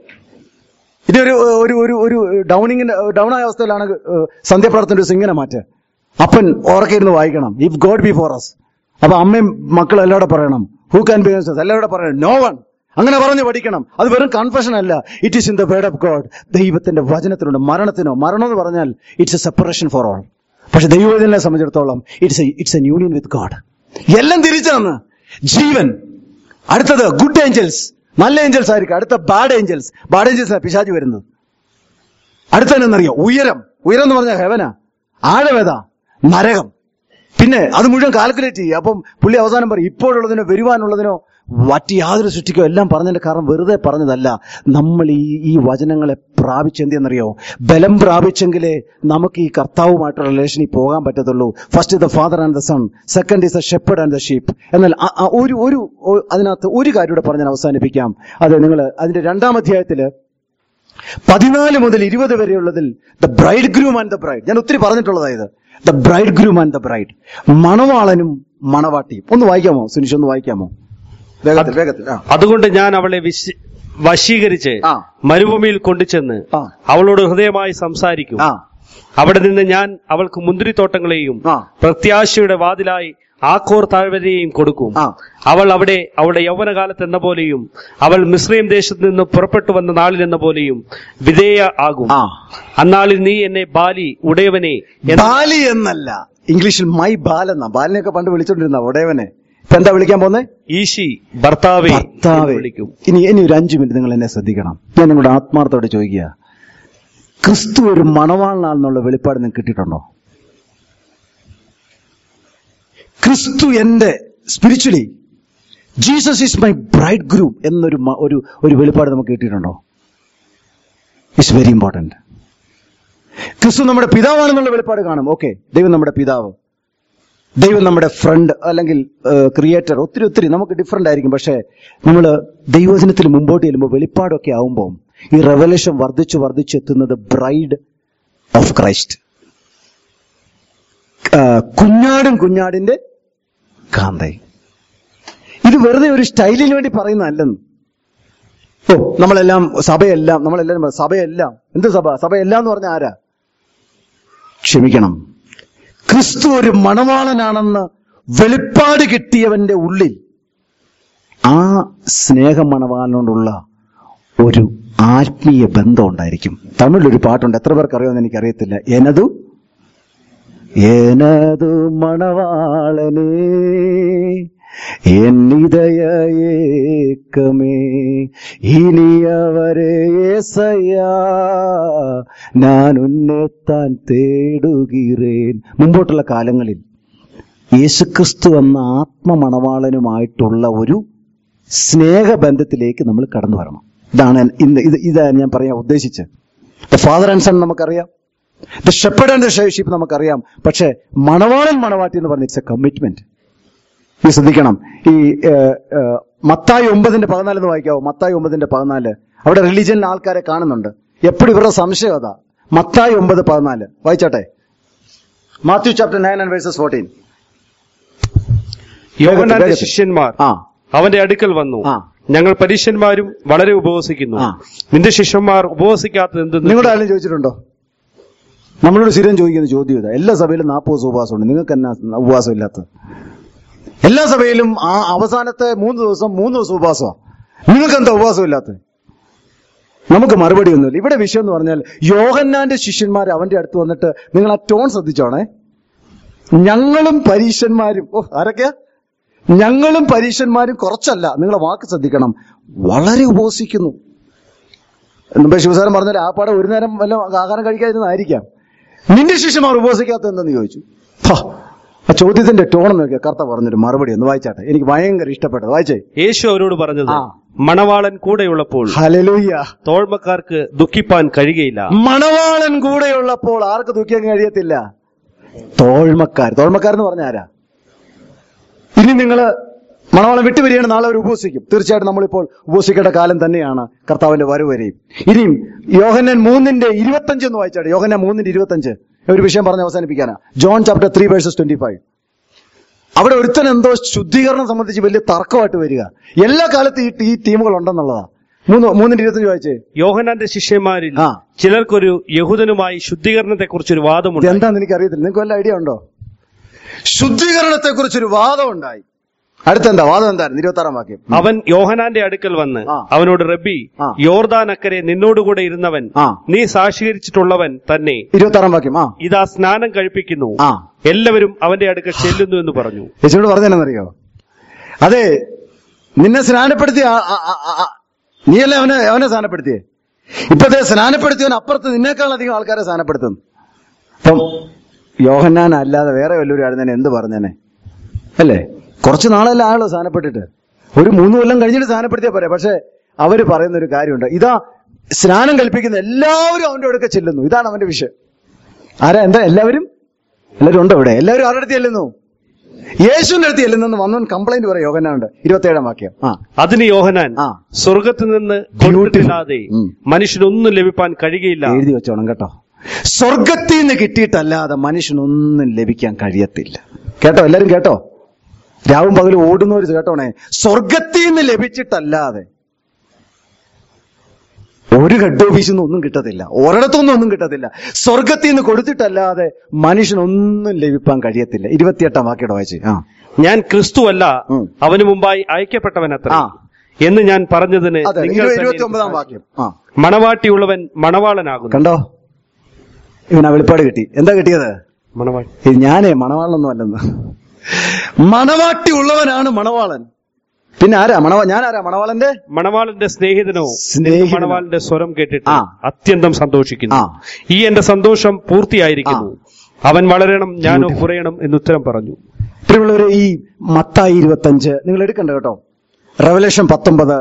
ഇതൊരു ഒരു ഒരു ഒരു ഡൗണിങ്ങിന്റെ ഡൗൺ ആയ അവസ്ഥയിലാണ് ഏഹ്, സന്ധ്യാപ്രാർത്ഥന ഒരു സിംഗിനെ മാറ്റുക അപ്പൻ ഉറക്കിരുന്ന് വായിക്കണം if God be for us അപ്പൊ അമ്മയും മക്കളും എല്ലാവരും പറയണം ഹൂ ക്യാൻ ബി എല്ലാവരും പറയണം നോ വൺ അങ്ങനെ പറഞ്ഞ് പഠിക്കണം അത് വെറും കൺഫെഷൻ അല്ല it is in the word of God ദൈവത്തിന്റെ വചനത്തിനുണ്ട് മരണത്തിനോ മരണം എന്ന് പറഞ്ഞാൽ it's a separation for all പക്ഷെ ദൈവത്തിനെ സംബന്ധിച്ചിടത്തോളം it's it's a union with God എല്ലാം തിരിച്ചാണ് ജീവൻ അടുത്തത് ഗുഡ് ഏഞ്ചൽസ് നല്ല ഏഞ്ചൽസ് ആയിരിക്കും അടുത്ത ബാഡ് ഏഞ്ചൽസ് ബാഡ് ഏഞ്ചൽസ് പിശാജ് വരുന്നത് അടുത്തതെന്നറിയോ ഉയരം ഉയരം എന്ന് പറഞ്ഞാൽ ഹെവനാ ആഴവേദ നരകം പിന്നെ അത് മുഴുവൻ കാൽക്കുലേറ്റ് ചെയ്യുക അപ്പം പുള്ളി അവസാനം പറയും ഇപ്പോഴുള്ളതിനോ വരുവാനുള്ളതിനോ മറ്റ് യാതൊരു സൃഷ്ടിക്കോ എല്ലാം പറഞ്ഞതിന്റെ കാരണം വെറുതെ പറഞ്ഞതല്ല നമ്മൾ ഈ ഈ വചനങ്ങളെ പ്രാപിച്ചെന്തെന്നറിയോ ബലം പ്രാപിച്ചെങ്കിലേ നമുക്ക് ഈ കർത്താവുമായിട്ടുള്ള റിലേഷനിൽ പോകാൻ പറ്റത്തുള്ളൂ first the father and the son second is the shepherd and the sheep എന്നാൽ ആ- ആ ഒരു ഒരു ഒ- അതിനകത്ത് ഒരു കാര്യം കൂടെ പറഞ്ഞ് ഞാൻ അവസാനിപ്പിക്കാം അത് നിങ്ങൾ അതിന്റെ രണ്ടാം അധ്യായത്തില് പതിനാല് മുതൽ ഇരുപത് വരെയുള്ളതിൽ the bride groom and the bride ഞാൻ ഒത്തിരി പറഞ്ഞിട്ടുള്ളതായത് the bride groom and the bride മണവാളനും മണവാട്ടിയും ഒന്ന് വായിക്കാമോ സുനിഷ് ഒന്ന് വായിക്കാമോ വേഗത്തിൽ വേഗത്തിൽ ആ അതുകൊണ്ട് ഞാൻ അവളെ വിശ- വശീകരിച്ച് ആ. മരുഭൂമിയിൽ കൊണ്ടുചെന്ന് ആ. അവളോട് ഹൃദയമായി സംസാരിക്കും ആ അവിടെ നിന്ന് ഞാൻ അവൾക്ക് മുന്തിരിത്തോട്ടങ്ങളെയും ആ. പ്രത്യാശയുടെ വാതിലായി ആക്കോർ താഴ്വരയെയും കൊടുക്കും ആ. അവൾ അവിടെ അവളുടെ യൗവനകാലത്ത് എന്ന പോലെയും അവൾ മിശ്രയും ദേശത്ത് നിന്ന് പുറപ്പെട്ടു വന്ന നാളിൽ എന്ന പോലെയും വിധേയ ആകും ആ അന്നാളിൽ നീ എന്നെ ബാലി ഉടയവനെ എന്ന് ബാലി എന്നല്ല ഇംഗ്ലീഷിൽ മൈ ബാൽ എന്നാ ബാലിനെയൊക്കെ പണ്ട് വിളിച്ചോണ്ടിരുന്ന ഉടയവനെ ഇപ്പൊ എന്താ വിളിക്കാൻ പോന്നെ ഈശി ഭർത്താവേ ഭർത്താവേ എന്ന് വിളിക്കും ഇനി ഇനി ഒരു അഞ്ചു മിനിറ്റ് നിങ്ങൾ എന്നെ ശ്രദ്ധിക്കണം ഞാൻ നിങ്ങളുടെ ആത്മാർത്ഥത്തോടെ ചോദിക്കുക ക്രിസ്തു ഒരു മണവാളനാണെന്നുള്ള വെളിപ്പാട് നിങ്ങൾക്ക് കിട്ടിയിട്ടുണ്ടോ ക്രിസ്തു എന്റെ spiritually Jesus is my bridegroom എന്നൊരു മ- ഒരു ഒരു വെളിപ്പാട് നമുക്ക് കിട്ടിയിട്ടുണ്ടോ ഇറ്റ്സ് വെരി ഇമ്പോർട്ടന്റ് ക്രിസ്തു നമ്മുടെ പിതാവാണെന്നുള്ള വെളിപ്പാട് കാണും ഓക്കെ ദൈവം നമ്മുടെ പിതാവ് ദൈവം നമ്മുടെ ഫ്രണ്ട് അല്ലെങ്കിൽ ക്രിയേറ്റർ ഒത്തിരി ഒത്തിരി നമുക്ക് ഡിഫറെന്റ് ആയിരിക്കും പക്ഷേ നമ്മൾ ദൈവവചനത്തിൽ മുമ്പോട്ട് ചെല്ലുമ്പോൾ വെളിപ്പാടൊക്കെ ആവുമ്പോൾ ഈ റെവലേഷൻ വർദ്ധിച്ചു വർദ്ധിച്ചു എത്തുന്നത് ബ്രൈഡ് ഓഫ് ക്രൈസ്റ്റ് കുഞ്ഞാടും കുഞ്ഞാടിന്റെ കാന്തയും ഇത് വെറുതെ ഒരു സ്റ്റൈലിന് വേണ്ടി പറയുന്നതല്ലെന്ന് ഓ നമ്മളെല്ലാം സഭയെല്ലാം നമ്മളെല്ലാം സഭയെല്ലാം എന്ത് സഭ സഭയെല്ലാം എന്ന് പറഞ്ഞ ആരാ ക്ഷമിക്കണം ക്രിസ്തു ഒരു മണവാളനാണെന്ന് വെളിപ്പാട് കിട്ടിയവന്റെ ഉള്ളിൽ ആ സ്നേഹ മണവാളനോടുള്ള ഒരു ആത്മീയ ബന്ധം ഉണ്ടായിരിക്കും തമിഴിലൊരു പാട്ടുണ്ട് എത്ര പേർക്ക് അറിയാമെന്ന് എനിക്കറിയത്തില്ല എനതു എനതു മണവാളനേ എന്നിതയ ഏക്കമേ ഇനിയവരെ ഏസയ്യാ ഞാൻ ഉന്നെത്താൻ തേടുകീറേൻ മുമ്പോട്ടുള്ള കാലങ്ങളിൽ യേശുക്രിസ്തു എന്ന ആത്മമണവാളനുമായിട്ടുള്ള ഒരു സ്നേഹബന്ധത്തിലേക്ക് നമ്മൾ കടന്നു വരണം ഇതാണ് ഇന്ന് ഇത് ഇതാണ് ഞാൻ പറയാൻ ഉദ്ദേശിച്ചത് ദ ഫാദർ ആൻഡ് സൺ നമുക്കറിയാം the shepherd and the sheep നമുക്കറിയാം പക്ഷേ മണവാളൻ മണവാട്ടി എന്ന് പറഞ്ഞ ഇറ്റ്സ് എ കമ്മിറ്റ്മെന്റ് നീ ശ്രദ്ധിക്കണം ഈ ഏഹ്, ഏഹ്, മത്തായി ഒമ്പതിന്റെ പതിനാല് എന്ന് വായിക്കാവോ മത്തായി ഒമ്പതിന്റെ പതിനാല് അവിടെ റിലീജിയനിൽ ആൾക്കാരെ കാണുന്നുണ്ട് എപ്പോഴും ഇവരുടെ സംശയം അതാ മത്തായി ഒമ്പത് പതിനാല് വായിച്ചാട്ടെ Matthew chapter nine and verses fourteen യോഹന്നാന്റെ വേഗത്തിൽ. ശിഷ്യന്മാർ ആ അവന്റെ അടുക്കൽ വന്നു ആ. ഞങ്ങൾ പരീക്ഷന്മാരും വളരെ ഉപവസിക്കുന്നു ആ. നിന്റെ ശിഷ്യന്മാർ ഉപവസിക്കാത്തത് എന്തെന്ന് നിങ്ങളുടെ ആരും ചോദിച്ചിട്ടുണ്ടോ നമ്മളോട് സ്ഥിരം ചോദിക്കുന്ന ചോദ്യം ഇതാ എല്ലാ സഭയിലും നാൽപ്പത് ദിവസം ഉപവാസമുണ്ട് നിങ്ങൾക്ക് എന്നാ ഉപവാസം ഇല്ലാത്തത് എല്ലാ സഭയിലും ആ അവസാനത്തെ മൂന്ന് ദിവസം മൂന്ന് ദിവസം ഉപവാസമാണ് നിങ്ങൾക്ക് എന്താ ഉപവാസം ഇല്ലാത്തത് നമുക്ക് മറുപടി ഒന്നുമില്ല ഇവിടെ വിഷയം എന്ന് പറഞ്ഞാൽ യോഹന്നാന്റെ ശിഷ്യന്മാർ അവന്റെ അടുത്ത് വന്നിട്ട് നിങ്ങൾ ആ ടോൺ ശ്രദ്ധിച്ചോണേ ഞങ്ങളും പരീക്ഷന്മാരും ഓ ആരൊക്കെയാ ഞങ്ങളും പരീക്ഷന്മാരും കുറച്ചല്ല നിങ്ങളെ വാക്ക് ശ്രദ്ധിക്കണം വളരെ ഉപവസിക്കുന്നു മുമ്പേ ശിവസാരം പറഞ്ഞാൽ ആ പാടെ ഒരു നേരം വല്ല ആഹാരം കഴിക്കാതിരുന്നായിരിക്കാം നിന്റെ ശിഷ്യന്മാർ ഉപവസിക്കാത്ത എന്തെന്ന് ചോദിച്ചു ഹാ, ആ ചോദ്യത്തിന്റെ ടോൺ നോക്കിയാ കർത്ത പറഞ്ഞൊരു മറുപടി ഒന്ന് വായിച്ചാട്ടെ എനിക്ക് ഭയങ്കര ഇഷ്ടപ്പെട്ടത് വായിച്ചേ യേശു അവരോട് പറഞ്ഞത് ആ. മണവാളൻ കൂടെയുള്ളപ്പോൾ ഹലലൂയ്യ തോഴ്മക്കാർക്ക് ദുഃഖിപ്പാൻ കഴിയുകയില്ല മണവാളൻ കൂടെയുള്ളപ്പോൾ ആർക്ക് ദുഃഖിക്കാൻ കഴിയത്തില്ല തോഴ്മക്കാർ തോഴ്മക്കാരെന്ന് പറഞ്ഞ ആരാ ഇനി നിങ്ങള് മണവാളൻ വിട്ടുവരികയാണ് നാളെ അവർ ഉപവസിക്കും തീർച്ചയായിട്ടും നമ്മളിപ്പോൾ ഉപവസിക്കേണ്ട കാലം തന്നെയാണ് കർത്താവിന്റെ വരവ് വരെയും ഇനിയും യോഹന്നൻ മൂന്നിന്റെ ഇരുപത്തഞ്ച് എന്ന് വായിച്ചാട്ടെ യോഹന്നൻ മൂന്നിന്റെ ഇരുപത്തഞ്ച് ഒരു വിഷയം പറഞ്ഞ് അവസാനിപ്പിക്കാനാ John chapter three verses twenty five അവിടെ ഒരുത്തൻ എന്തോ ശുദ്ധീകരണം സംബന്ധിച്ച് വലിയ തർക്കമായിട്ട് വരിക എല്ലാ കാലത്തും ഈ ഈ ടീമുകൾ ഉണ്ടെന്നുള്ളതാ മൂന്ന് മൂന്നിന്റെ ഇരുപത്തഞ്ച് വായിച്ചേ യോഹനാന്റെ ശിഷ്യന്മാരിൽ ആ. ചിലർക്കൊരു യഹൂദനുമായി ശുദ്ധീകരണത്തെക്കുറിച്ചൊരു വാദമുണ്ട് ഇതെന്താന്ന് എനിക്ക് അറിയത്തില്ല നിങ്ങൾക്ക് വല്ല ഐഡിയ ഉണ്ടോ ശുദ്ധീകരണത്തെ കുറിച്ചൊരു വാദം ഉണ്ടായി അടുത്തെന്താ വാദം എന്തായിരുന്നു ഇരുപത്തി ആറാം വാക്യം അവൻ യോഹനാന്റെ അടുക്കൽ വന്ന് ആ. അവനോട് റബ്ബി ആ. യോർദാൻ അക്കരെ നിന്നോടുകൂടെ ഇരുന്നവൻ ആ. നീ സാക്ഷീകരിച്ചിട്ടുള്ളവൻ തന്നെ ഇരുപത്തി ആറാം വാക്യം ആ ഇതാ സ്നാനം കഴിപ്പിക്കുന്നു ആ എല്ലാവരും അവന്റെ അടുക്കൽ ചെല്ലുന്നു എന്ന് പറഞ്ഞു യേശുവിനോട് പറഞ്ഞെന്നറിയോ അതെ നിന്നെ സ്നാനപ്പെടുത്തി നീയല്ലേ അവനെ അവനെ സ്നാനപ്പെടുത്തിയേ ഇപ്പത്തെ സ്നാനപ്പെടുത്തിയവൻ അപ്പുറത്ത് നിന്നേക്കാൾ അധികം ആൾക്കാരെ സ്നാനപ്പെടുത്തുന്നു അപ്പം യോഹന്നാൻ അല്ലാതെ വേറെ വല്ലവരും ആയിരുന്നേനെ എന്ത് പറഞ്ഞേനെ അല്ലേ കുറച്ച് നാളല്ല ആളോ സ്നാനപ്പെട്ടിട്ട് ഒരു മൂന്ന് കൊല്ലം കഴിഞ്ഞിട്ട് സ്നാനപ്പെടുത്തിയാ പോരെ പക്ഷെ അവര് പറയുന്ന ഒരു കാര്യമുണ്ട് ഇതാ സ്നാനം കൽപ്പിക്കുന്ന എല്ലാവരും അവന്റെ അടുക്ക ചെല്ലുന്നു ഇതാണ് അവന്റെ വിഷയം ആരാ എന്താ എല്ലാവരും എല്ലാവരും ഉണ്ടോ ഇവിടെ എല്ലാവരും ആരുടെ അടുത്ത് ചെല്ലുന്നു യേശുവിന്റെ അടുത്ത് ചെല്ലുന്നെന്ന് വന്നവൻ കംപ്ലൈന്റ് പറയാം യോഗനാണ്ട് ഇരുപത്തേഴാം വാക്യം ആ അതിന് യോഹനാൻ ആ. സ്വർഗത്തിൽ നിന്ന് Beautiful. കൊടുത്തിട്ടില്ലാതെ ഉം. മനുഷ്യനൊന്നും ലഭിപ്പാൻ കഴിയുകയില്ല എഴുതി വെച്ചോണം കേട്ടോ സ്വർഗത്തിൽ നിന്ന് കിട്ടിയിട്ടല്ലാതെ മനുഷ്യനൊന്നും ലഭിക്കാൻ കഴിയത്തില്ല കേട്ടോ എല്ലാരും കേട്ടോ രാവും പകലും ഓടുന്നവര് കേട്ടോണേ സ്വർഗത്തിൽ നിന്ന് ലഭിച്ചിട്ടല്ലാതെ ഒരു ഹെഡ് ഓഫീസിൽ നിന്ന് ഒന്നും കിട്ടത്തില്ല ഒരിടത്തൊന്നും ഒന്നും കിട്ടത്തില്ല സ്വർഗത്തിൽ നിന്ന് കൊടുത്തിട്ടല്ലാതെ മനുഷ്യനൊന്നും ലഭിക്കാൻ കഴിയത്തില്ല ഇരുപത്തിയെട്ടാം വാക്യയുടെ വായിച്ച് ആ ഞാൻ ക്രിസ്തുവല്ല ഉം. അവന് മുമ്പായി അയക്കപ്പെട്ടവനത്ര ആ. എന്ന് ഞാൻ പറഞ്ഞതിന് അതെ നിങ്ങൾ തന്നെ ഇരുപത്തി ഒമ്പതാം എനിക്ക് വാക്യം ആ മണവാട്ടിയുള്ളവൻ മണവാളനാകുന്നു കണ്ടോ ഇവനാ വെളിപ്പാട് കിട്ടി എന്താ കിട്ടിയത് മണവാട്ടി ഇത് ഞാനേ മണവാളനൊന്നും അല്ലെന്ന് മണവാട്ടി ഉള്ളവനാണ് മണവാളൻ പിന്നെ ആരാ മണവാ ഞാൻ ആരാ മണവാളന്റെ മണവാളന്റെ സ്നേഹിതനോ സ്നേഹിതനോ. മണവാളന്റെ സ്വരം കേട്ടിട്ട് ആ. അത്യന്തം സന്തോഷിക്കുന്നു ആ. ഈ എന്റെ സന്തോഷം പൂർത്തിയായിരിക്കുന്നു അവൻ വളരണം ഞാനോ കുറയണം എന്ന് ഉത്തരം പറഞ്ഞു പ്രിയമുള്ളവരെ ഈ മത്തായി ഇരുപത്തഞ്ച് നിങ്ങൾ എടുക്കണ്ട കേട്ടോ റെവലേഷൻ പത്തൊമ്പത്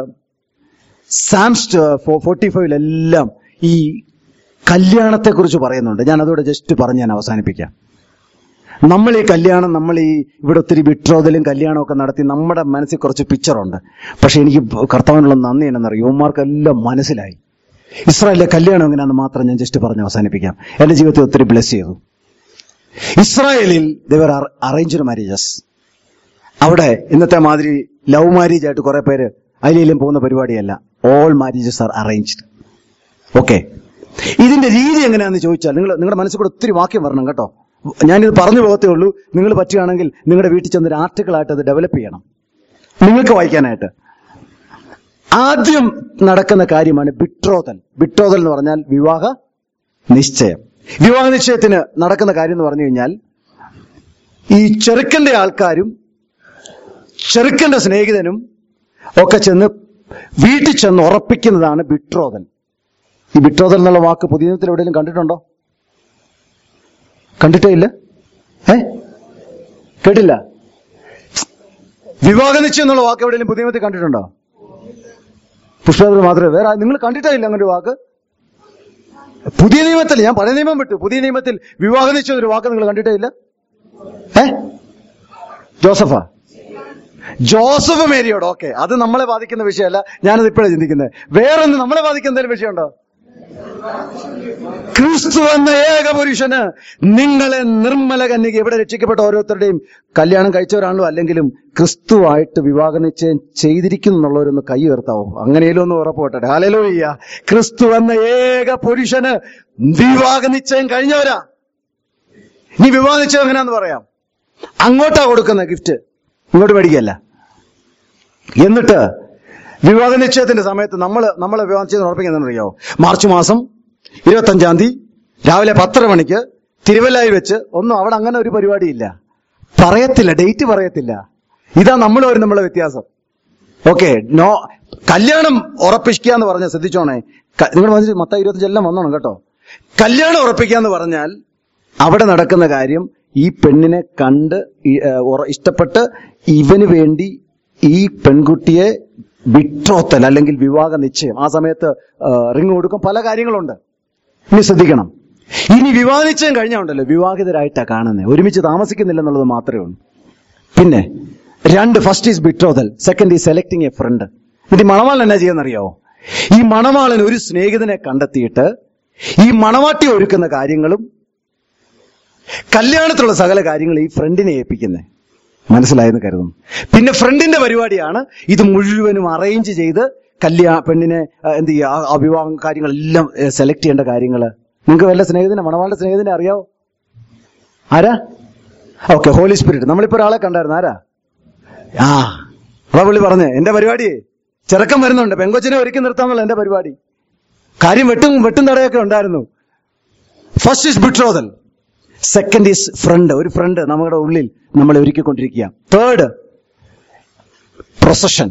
സാംസ് ഫോർട്ടി ഫൈവിലെല്ലാം ഈ കല്യാണത്തെ കുറിച്ച് പറയുന്നുണ്ട് ഞാൻ അതോടെ ജസ്റ്റ് പറഞ്ഞ് ഞാൻ അവസാനിപ്പിക്കാം നമ്മൾ ഈ കല്യാണം നമ്മൾ ഈ ഇവിടെ ഒത്തിരി വിട്രോതലും കല്യാണമൊക്കെ നടത്തി നമ്മുടെ മനസ്സിൽ കുറച്ച് പിക്ചറുണ്ട് പക്ഷെ എനിക്ക് കർത്താവിനുള്ള നന്ദി എന്നറിയും യുവമാർക്കെല്ലാം മനസ്സിലായി ഇസ്രായേലിലെ കല്യാണം എങ്ങനെയാണെന്ന് മാത്രം ഞാൻ ജസ്റ്റ് പറഞ്ഞ് അവസാനിപ്പിക്കാം എന്റെ ജീവിതത്തെ ഒത്തിരി ബ്ലെസ് ചെയ്തു ഇസ്രായേലിൽ ദർ അറേഞ്ച്ഡ് മാരേജസ് അവിടെ ഇന്നത്തെ മാതിരി ലവ് മാരേജ് ആയിട്ട് കുറെ പേര് അതിലേലും പോകുന്ന പരിപാടിയല്ല all marriages are arranged okay ഇതിന്റെ രീതി എങ്ങനെയാണെന്ന് ചോദിച്ചാൽ നിങ്ങൾ നിങ്ങളുടെ മനസ്സിൽ കൂടെ ഒത്തിരി വാക്യം വരണം കേട്ടോ ഞാനിത് പറഞ്ഞു പോകത്തേ ഉള്ളൂ നിങ്ങൾ പറ്റുകയാണെങ്കിൽ നിങ്ങളുടെ വീട്ടിൽ ചെന്ന് ഒരു ആർട്ടിക്കിൾ ആയിട്ട് അത് ഡെവലപ്പ് ചെയ്യണം നിങ്ങൾക്ക് വായിക്കാനായിട്ട് ആദ്യം നടക്കുന്ന കാര്യമാണ് ബിട്രോതൽ ബിട്രോതൽ എന്ന് പറഞ്ഞാൽ വിവാഹ നിശ്ചയം വിവാഹ നിശ്ചയത്തിന് നടക്കുന്ന കാര്യം എന്ന് പറഞ്ഞു കഴിഞ്ഞാൽ ഈ ചെറുക്കന്റെ ആൾക്കാരും ചെറുക്കന്റെ സ്നേഹിതനും ഒക്കെ ചെന്ന് വീട്ടിൽ ചെന്ന് ഉറപ്പിക്കുന്നതാണ് ബിട്രോതൽ ഈ ബിട്രോതൽ എന്നുള്ള വാക്ക് പുതിയ നിയമത്തിൽ എവിടെയെങ്കിലും കണ്ടിട്ടുണ്ടോ കണ്ടിട്ടേ ഇല്ല ഏ കേട്ടില്ല വിവാഹ നിശ്ചയം എന്നുള്ള വാക്ക് എവിടെയെങ്കിലും പുതിയ നിയമത്തിൽ കണ്ടിട്ടുണ്ടോ പുഷ്പത്തിൽ മാത്രമേ വേറെ ആ- നിങ്ങൾ കണ്ടിട്ടേ ഇല്ല അങ്ങനെ ഒരു വാക്ക് പുതിയ നിയമത്തിൽ ഞാൻ പഴയ നിയമം വിട്ടു പുതിയ നിയമത്തിൽ വിവാഹ നിശ്ചയം ഒരു വാക്ക് നിങ്ങൾ കണ്ടിട്ടേ ഇല്ല ഏ ജോസഫാ ജോസഫ് മേരിയോട് ഓക്കെ അത് നമ്മളെ ബാധിക്കുന്ന വിഷയമല്ല ഞാനത് ഇപ്പോഴാണ് ചിന്തിക്കുന്നത് വേറൊന്ന് നമ്മളെ ബാധിക്കുന്ന എന്തെങ്കിലും വിഷയമുണ്ടോ ക്രിസ്തു എന്ന ഏക പുരുഷന് നിങ്ങളെ നിർമ്മല കന്യക ഇവിടെ രക്ഷിക്കപ്പെട്ട ഓരോരുത്തരുടെയും കല്യാണം കഴിച്ചവരാണല്ലോ അല്ലെങ്കിലും ക്രിസ്തുവായിട്ട് വിവാഹ നിശ്ചയം ചെയ്തിരിക്കുന്നു എന്നുള്ളവരൊന്ന് കൈ ഉയർത്താവോ അങ്ങനെയും ഒന്ന് ഉറപ്പോട്ടെ ഹാലലോയ്യ ക്രിസ്തു എന്ന ഏക പുരുഷന് വിവാഹ നിശ്ചയം കഴിഞ്ഞവരാ നീ വിവാഹ നിശ്ചയം എങ്ങനെയാന്ന് പറയാം അങ്ങോട്ടാ കൊടുക്കുന്ന ഗിഫ്റ്റ് ഇങ്ങോട്ട് മേടിക്കല്ല എന്നിട്ട് വിവാഹ നിശ്ചയത്തിന്റെ സമയത്ത് നമ്മൾ നമ്മളെ വിവാഹ നിശ്ചയം ഉറപ്പിക്കുന്നത് അറിയാവോ മാർച്ച് മാസം ഇരുപത്തഞ്ചാം തീയതി രാവിലെ പത്തര മണിക്ക് തിരുവല്ലായി വെച്ച് ഒന്നും അവിടെ അങ്ങനെ ഒരു പരിപാടിയില്ല പറയത്തില്ല ഡേറ്റ് പറയത്തില്ല ഇതാ നമ്മൾ വരും നമ്മളെ വ്യത്യാസം ഓക്കെ നോ കല്യാണം ഉറപ്പിക്കുക എന്ന് പറഞ്ഞ ശ്രദ്ധിച്ചോണേ ക- നിങ്ങൾ മനസ്സിൽ മത്ത ഇരുപത്തഞ്ചെല്ലാം വന്നോണം കേട്ടോ കല്യാണം ഉറപ്പിക്കുക എന്ന് പറഞ്ഞാൽ അവിടെ നടക്കുന്ന കാര്യം ഈ പെണ്ണിനെ കണ്ട് ഈ, ഏ, ഉറ- ഇഷ്ടപ്പെട്ട് ഇവന് വേണ്ടി ഈ പെൺകുട്ടിയെ വിട്രോത്തൽ അല്ലെങ്കിൽ വിവാഹ നിശ്ചയം ആ സമയത്ത് റിങ് കൊടുക്കും പല കാര്യങ്ങളുണ്ട് ഇനി ശ്രദ്ധിക്കണം ഇനി വിവാഹ നിശ്ചയം കഴിഞ്ഞുണ്ടല്ലോ വിവാഹിതരായിട്ടാ കാണുന്നത് ഒരുമിച്ച് താമസിക്കുന്നില്ല എന്നുള്ളത് മാത്രമേ ഉള്ളൂ പിന്നെ രണ്ട് first is betrothal second is selecting a friend എന്നിട്ട് ഈ മണവാളൻ എന്നാ ചെയ്യുന്നറിയാവോ ഈ മണവാളൻ ഒരു സ്നേഹിതനെ കണ്ടെത്തിയിട്ട് ഈ മണവാട്ടി ഒരുക്കുന്ന കാര്യങ്ങളും കല്യാണത്തിലുള്ള സകല കാര്യങ്ങൾ ഈ ഫ്രണ്ടിനെ ഏൽപ്പിക്കുന്നത് മനസ്സിലായെന്ന് കരുതുന്നു പിന്നെ ഫ്രണ്ടിന്റെ പരിപാടിയാണ് ഇത് മുഴുവനും അറേഞ്ച് ചെയ്ത് കല്യാണ പെണ്ണിനെ ആ, എന്ത് ചെയ്യുക ആ- ആ വിവാഹം കാര്യങ്ങളെല്ലാം സെലക്ട് ചെയ്യേണ്ട കാര്യങ്ങൾ നിങ്ങൾക്ക് വല്ല സ്നേഹിതനെ മണവാളുടെ സ്നേഹിതനെ അറിയാവോ ആരാ ഓക്കെ ഹോളി സ്പിരിറ്റ് നമ്മളിപ്പോ ഒരാളെ കണ്ടായിരുന്നു ആരാ ആ അതാ പുള്ളി പറഞ്ഞേ എന്റെ പരിപാടി ചെറുക്കം വരുന്നുണ്ട് പെങ്കൊച്ചിനെ ഒരുക്കി നിർത്താന്നുള്ള എന്റെ പരിപാടി കാര്യം വെട്ടും വെട്ടും തടയൊക്കെ ഉണ്ടായിരുന്നു first is betrothal second is friend ഒരു ഫ്രണ്ട് നമ്മുടെ ഉള്ളിൽ നമ്മളെ ഒരുക്കിക്കൊണ്ടിരിക്കുക തേർഡ് പ്രൊസഷൻ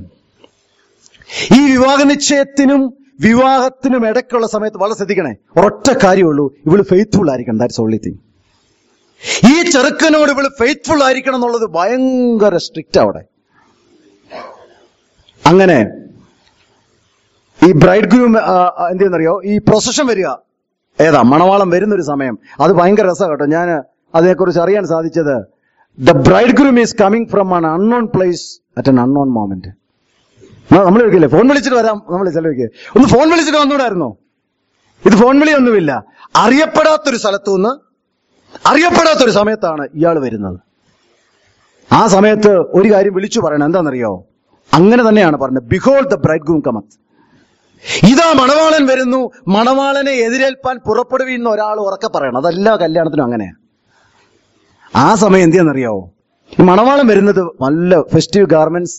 ഈ വിവാഹ നിശ്ചയത്തിനും വിവാഹത്തിനും ഇടയ്ക്കുള്ള സമയത്ത് വളരെ ശ്രദ്ധിക്കണേ ഒരൊറ്റ കാര്യമുള്ളൂ ഇവള് ഫെയ്ത്ത്ഫുൾ ആയിരിക്കണം ദാറ്റ്സ് ഓൺലി തിങ് ഈ ചെറുക്കനോട് ഇവള് ഫെയ്ത്ത്ഫുൾ ആയിരിക്കണം എന്നുള്ളത് ഭയങ്കര സ്ട്രിക്റ്റ് അവിടെ അങ്ങനെ ഈ ബ്രൈഡ് ഗ്രൂം എന്ത് ചെയ്യുന്നറിയോ ഈ പ്രൊസഷൻ വരിക ഏതാ മണവാളം വരുന്നൊരു സമയം അത് ഭയങ്കര രസം കേട്ടോ ഞാൻ അതിനെക്കുറിച്ച് അറിയാൻ സാധിച്ചത് the bride bridegroom is coming from un unknown place at an unknown moment നമ്മൾ ചോദിക്കില്ലേ ഫോൺ വിളിച്ചിട്ട് വരാം നമ്മൾ ചിലവയ്ക്ക് ഒന്ന് ഫോൺ വിളിച്ചിട്ട് വന്നൂടായിരുന്നോ ഇത് ഫോൺ വിളിയൊന്നുമില്ല അറിയപ്പെടാത്തൊരു സ്ഥലത്തു നിന്ന് അറിയപ്പെടാത്തൊരു സമയത്താണ് ഇയാൾ വരുന്നത് ആ സമയത്ത് ഒരു കാര്യം വിളിച്ചു പറയണം എന്താണെന്നറിയോ അങ്ങനെ തന്നെയാണ് പറഞ്ഞത് behold the bride bridegroom cometh ഇതാ മണവാളൻ വരുന്നു മണവാളനെ എതിരേൽപ്പാൻ പുറപ്പെടുവീന്ന് ഒരാൾ ഉറക്കെ പറയണം അതെല്ലാ കല്യാണത്തിനും അങ്ങനെയാ ആ സമയം എന്തിയാണെന്നറിയാവോ ഈ മണവാളൻ വരുന്നത് നല്ല ഫെസ്റ്റീവ് ഗാർമെന്റ്സ്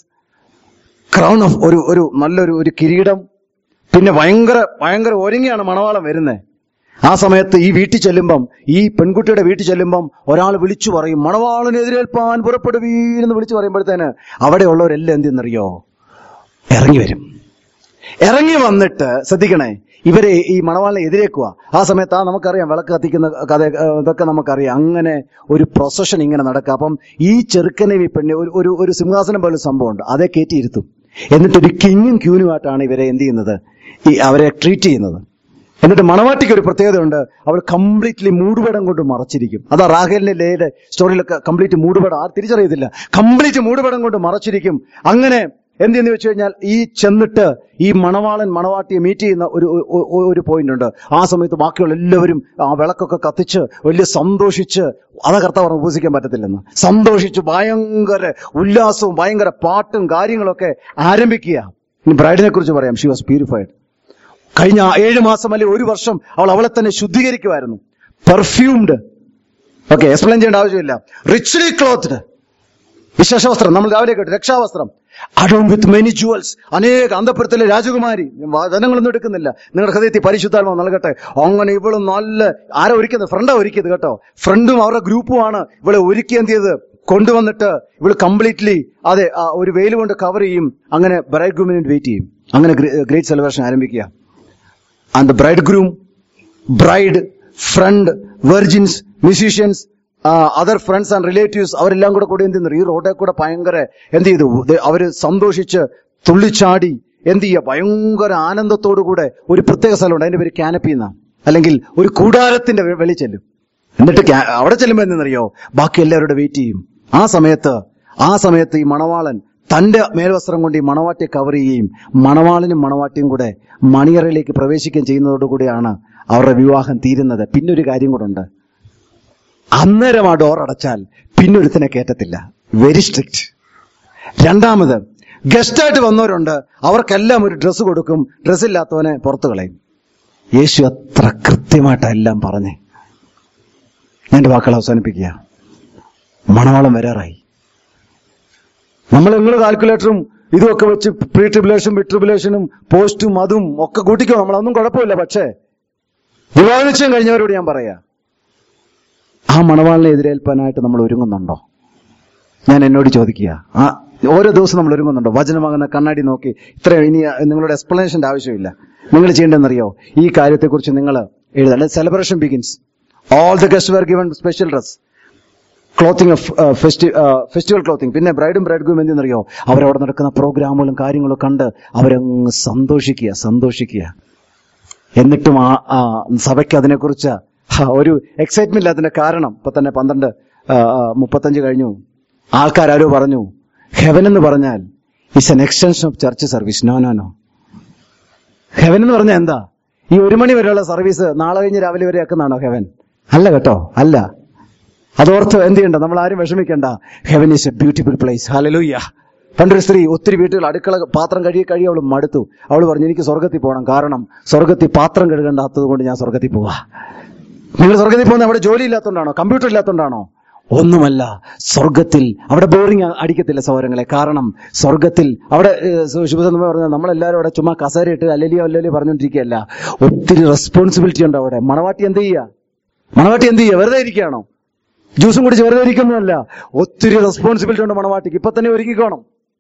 ക്രൗൺ ഓഫ് ഒരു ഒരു നല്ലൊരു ഒരു കിരീടം പിന്നെ ഭയങ്കര ഭയങ്കര ഒരുങ്ങിയാണ് മണവാളൻ വരുന്നത് ആ സമയത്ത് ഈ വീട്ടിൽ ചെല്ലുമ്പം ഈ പെൺകുട്ടിയുടെ വീട്ടിൽ ചെല്ലുമ്പം ഒരാൾ വിളിച്ചു പറയും മണവാളനെ എതിരേൽപ്പാൻ പുറപ്പെടുവീന്ന് വിളിച്ചു പറയുമ്പോഴത്തേന് അവിടെയുള്ളവരെല്ലാം എന്തെന്നറിയോ ഇറങ്ങി വരും ഇറങ്ങി വന്നിട്ട് ശ്രദ്ധിക്കണേ ഇവരെ ഈ മണവാളിനെ എതിരേക്കുക ആ സമയത്ത് ആ നമുക്കറിയാം വിളക്ക് കത്തിക്കുന്ന കഥ ഏ, ഇതൊക്കെ നമുക്കറിയാം അങ്ങനെ ഒരു പ്രൊസഷൻ ഇങ്ങനെ നടക്കുക അപ്പം ഈ ചെറുക്കനെ ഈ പെണ്ണെ ഒരു ഒരു ഒരു സിംഹാസനം പോലെ ഒരു സംഭവമുണ്ട് അതേ കയറ്റിയിരുത്തും എന്നിട്ട് ഒരു കിങ്ങും ക്യൂനുമായിട്ടാണ് ഇവരെ എന്ത് ചെയ്യുന്നത് ഈ അവരെ ട്രീറ്റ് ചെയ്യുന്നത് എന്നിട്ട് മണവാട്ടിക്ക് ഒരു പ്രത്യേകതയുണ്ട് അവൾ കംപ്ലീറ്റ്ലി മൂടുപടം കൊണ്ട് മറച്ചിരിക്കും അതാ റാഹേലിന്റെ ലേയുടെ സ്റ്റോറിയിലൊക്കെ കംപ്ലീറ്റ് മൂടുപടം ആ തിരിച്ചറിയത്തില്ല കംപ്ലീറ്റ് മൂടുപടം കൊണ്ട് മറച്ചിരിക്കും അങ്ങനെ എന്തെന്ന് വെച്ച് കഴിഞ്ഞാൽ ഈ ചെന്നിട്ട് ഈ മണവാളൻ മണവാട്ടിയെ മീറ്റ് ചെയ്യുന്ന ഒരു ഒ- ഒ- ഒരു പോയിന്റ് ഉണ്ട് ആ സമയത്ത് ബാക്കിയുള്ള എല്ലാവരും ആ വിളക്കൊക്കെ കത്തിച്ച് വലിയ സന്തോഷിച്ച് അതാ കർത്താവ് പറഞ്ഞു ഉപസിക്കാൻ പറ്റത്തില്ലെന്ന് സന്തോഷിച്ച് ഭയങ്കര ഉല്ലാസവും ഭയങ്കര പാട്ടും കാര്യങ്ങളൊക്കെ ആരംഭിക്കുക ഇനി ബ്രൈഡിനെ കുറിച്ച് പറയാം ഷി വാസ് പ്യൂരിഫൈഡ് കഴിഞ്ഞ ഏഴ് മാസം അല്ലെങ്കിൽ ഒരു വർഷം അവൾ അവളെ തന്നെ ശുദ്ധീകരിക്കുമായിരുന്നു പെർഫ്യൂംഡ് ഓക്കെ എക്സ്പ്ലെയിൻ ചെയ്യേണ്ട ആവശ്യമില്ല റിച്ച്ലി ക്ലോത്ത്ഡ് വിശേഷ വസ്ത്രം നമ്മൾ രാവിലെ കേട്ടു രക്ഷാവസ്ത്രം അഡോൺ വിത്ത് മെനി ജുവൽസ് അനേക അന്തപുരത്തിലെ രാജകുമാരി വചനങ്ങളൊന്നും എടുക്കുന്നില്ല നിങ്ങളുടെ ഹൃദയത്തിൽ പരിശുദ്ധാത്മാവ് നൽകട്ടെ അങ്ങനെ ഇവള് നല്ല ആരാ ഒരുക്കുന്നത് ഫ്രണ്ടാ ഒരുക്കിയത് കേട്ടോ ഫ്രണ്ടും അവരുടെ ഗ്രൂപ്പുമാണ് ഇവളെ ഒരുക്കി എന്ത് ചെയ്ത് കൊണ്ടുവന്നിട്ട് ഇവള് കംപ്ലീറ്റ്ലി അതെ ആ ഒരു വെയിൽ കൊണ്ട് കവർ ചെയ്യും അങ്ങനെ ബ്രൈഡ് ഗ്രൂമിന് വേണ്ടി വെയിറ്റ് ചെയ്യും അങ്ങനെ ഗ്രേറ്റ് സെലിബ്രേഷൻ ആരംഭിക്കുക and the bride groom bride friend virgins musicians other friends and relatives അവരെല്ലാം കൂടെ കൂടി എന്ത് ചെയ്യുന്നു ഈ റോഡിൽ കൂടെ ഭയങ്കര എന്ത് ചെയ്തു ദേ അവര് സന്തോഷിച്ച് തുള്ളിച്ചാടി എന്ത് ചെയ്യുക ഭയങ്കര ആനന്ദത്തോടു കൂടെ ഒരു പ്രത്യേക സ്ഥലമുണ്ട് അതിന്റെ പേര് കാനപ്പി എന്നാ അല്ലെങ്കിൽ ഒരു കൂടാരത്തിന്റെ വെ- വെളി ചെല്ലും എന്നിട്ട് ക്യാ- അവിടെ ചെല്ലുമ്പോൾ എന്തെന്നറിയോ ബാക്കി എല്ലാവരുടെ വെയിറ്റ് ചെയ്യും ആ സമയത്ത് ആ സമയത്ത് ഈ മണവാളൻ തന്റെ മേൽവസ്ത്രം കൊണ്ട് ഈ മണവാട്ടിയെ കവർ ചെയ്യുകയും മണവാളിനും മണവാട്ടിയും കൂടെ മണിയറയിലേക്ക് പ്രവേശിക്കുകയും ചെയ്യുന്നതോടുകൂടിയാണ് അവരുടെ വിവാഹം തീരുന്നത് പിന്നെ ഒരു കാര്യം കൂടെ ഉണ്ട് അന്നേരം ആ ഡോർ അടച്ചാൽ പിന്നെ ഒരുത്തിനെ കയറ്റത്തില്ല വെരി സ്ട്രിക്റ്റ് രണ്ടാമത് ഗസ്റ്റായിട്ട് വന്നവരുണ്ട് അവർക്കെല്ലാം ഒരു ഡ്രസ്സ് കൊടുക്കും ഡ്രസ്സ് ഇല്ലാത്തവനെ പുറത്തു കളയും യേശു അത്ര കൃത്യമായിട്ടെല്ലാം പറഞ്ഞേ ഞാൻ എൻ്റെ വാക്കുകൾ അവസാനിപ്പിക്കുക മണവാളം വരാറായി നമ്മൾ നിങ്ങൾ കാൽക്കുലേറ്ററും ഇതുമൊക്കെ വെച്ച് പ്രീ ട്രിബുലേഷൻ മിഡ് ട്രിബുലേഷനും പോസ്റ്റും അതും ഒക്കെ കൂട്ടിക്കോ നമ്മളൊന്നും കുഴപ്പമില്ല പക്ഷേ വിവാഹ നിശ്ചയം കഴിഞ്ഞവരോട് ഞാൻ പറയാ ആ മണവാളിനെ എതിരേൽപ്പാനായിട്ട് നമ്മൾ ഒരുങ്ങുന്നുണ്ടോ ഞാൻ എന്നോട് ചോദിക്കുക ആ ഓരോ ദിവസം നമ്മൾ ഒരുങ്ങുന്നുണ്ടോ വചനമാകുന്ന കണ്ണാടി നോക്കി ഇത്ര ഇനി നിങ്ങളുടെ എക്സ്പ്ലനേഷന്റെ ആവശ്യമില്ല നിങ്ങൾ ചെയ്യേണ്ടതെന്നറിയോ ഈ കാര്യത്തെക്കുറിച്ച് നിങ്ങൾ എഴുതാൻ celebration begins all the guest were given special dress clothing of festival clothing പിന്നെ ബ്രൈഡും ബ്രൈഡ് ഗ്രൂം എന്തെന്നറിയോ അവരവിടെ നടക്കുന്ന പ്രോഗ്രാമുകളും കാര്യങ്ങളും കണ്ട് അവരങ്ങ് സന്തോഷിക്കുക സന്തോഷിക്കുക എന്നിട്ടും ആ ആ സഭയ്ക്ക് അതിനെക്കുറിച്ച് ആ, ഒരു എക്സൈറ്റ്മെന്റ് ഇല്ലാത്തതിന്റെ കാരണം ഇപ്പൊ തന്നെ പന്ത്രണ്ട് ആ, ആ, മുപ്പത്തഞ്ച് കഴിഞ്ഞു ആൾക്കാരോ പറഞ്ഞു ഹെവൻ എന്ന് പറഞ്ഞാൽ it's an extension of church service no no no heaven എന്ന് പറഞ്ഞാൽ എന്താ ഈ ഒരു മണി വരെയുള്ള സർവീസ് നാളെ കഴിഞ്ഞ് രാവിലെ വരെ ആക്കുന്നതാണോ ഹെവൻ അല്ല കേട്ടോ അല്ല അതോർത്ത് എന്ത് ചെയ്യണ്ട നമ്മൾ ആരും വിഷമിക്കണ്ട heaven is a beautiful place hallelujah പണ്ടൊരു സ്ത്രീ ഒത്തിരി വീട്ടുകൾ അടുക്കള പാത്രം കഴുകി കഴുകി അവൾ മടുത്തു അവൾ പറഞ്ഞു എനിക്ക് സ്വർഗത്തിൽ പോകണം കാരണം സ്വർഗത്തിൽ പാത്രം കഴുകണ്ടാത്തത് കൊണ്ട് ഞാൻ സ്വർഗത്തിൽ പോവാ നിങ്ങൾ സ്വർഗത്തിൽ പോകുന്ന അവിടെ ജോലി ഇല്ലാത്തതുകൊണ്ടാണോ കമ്പ്യൂട്ടർ ഇല്ലാത്തതുകൊണ്ടാണോ ഒന്നുമല്ല സ്വർഗത്തിൽ അവിടെ ബോറിംഗ് അടിക്കത്തില്ല സൗരങ്ങളെ കാരണം സ്വർഗത്തിൽ അവിടെ ശുഭസന്മ പറഞ്ഞാൽ നമ്മളെല്ലാവരും അവിടെ ചുമ്മാ കസേരയിട്ട് അല്ലലിയോ അല്ലലിയോ പറഞ്ഞുകൊണ്ടിരിക്കുകയല്ല ഒത്തിരി റെസ്പോൺസിബിലിറ്റി ഉണ്ട് അവിടെ മണവാട്ടി എന്ത് ചെയ്യുക മണവാട്ടി എന്ത് ചെയ്യുക വെറുതെ ഇരിക്കുകയാണോ ജ്യൂസും കുടിച്ച് വെറുതെ ഇരിക്കുന്നതല്ല ഒത്തിരി റെസ്പോൺസിബിലിറ്റി ഉണ്ട് മണവാട്ടിക്ക് ഇപ്പൊ തന്നെ ഒരുങ്ങിക്കോണം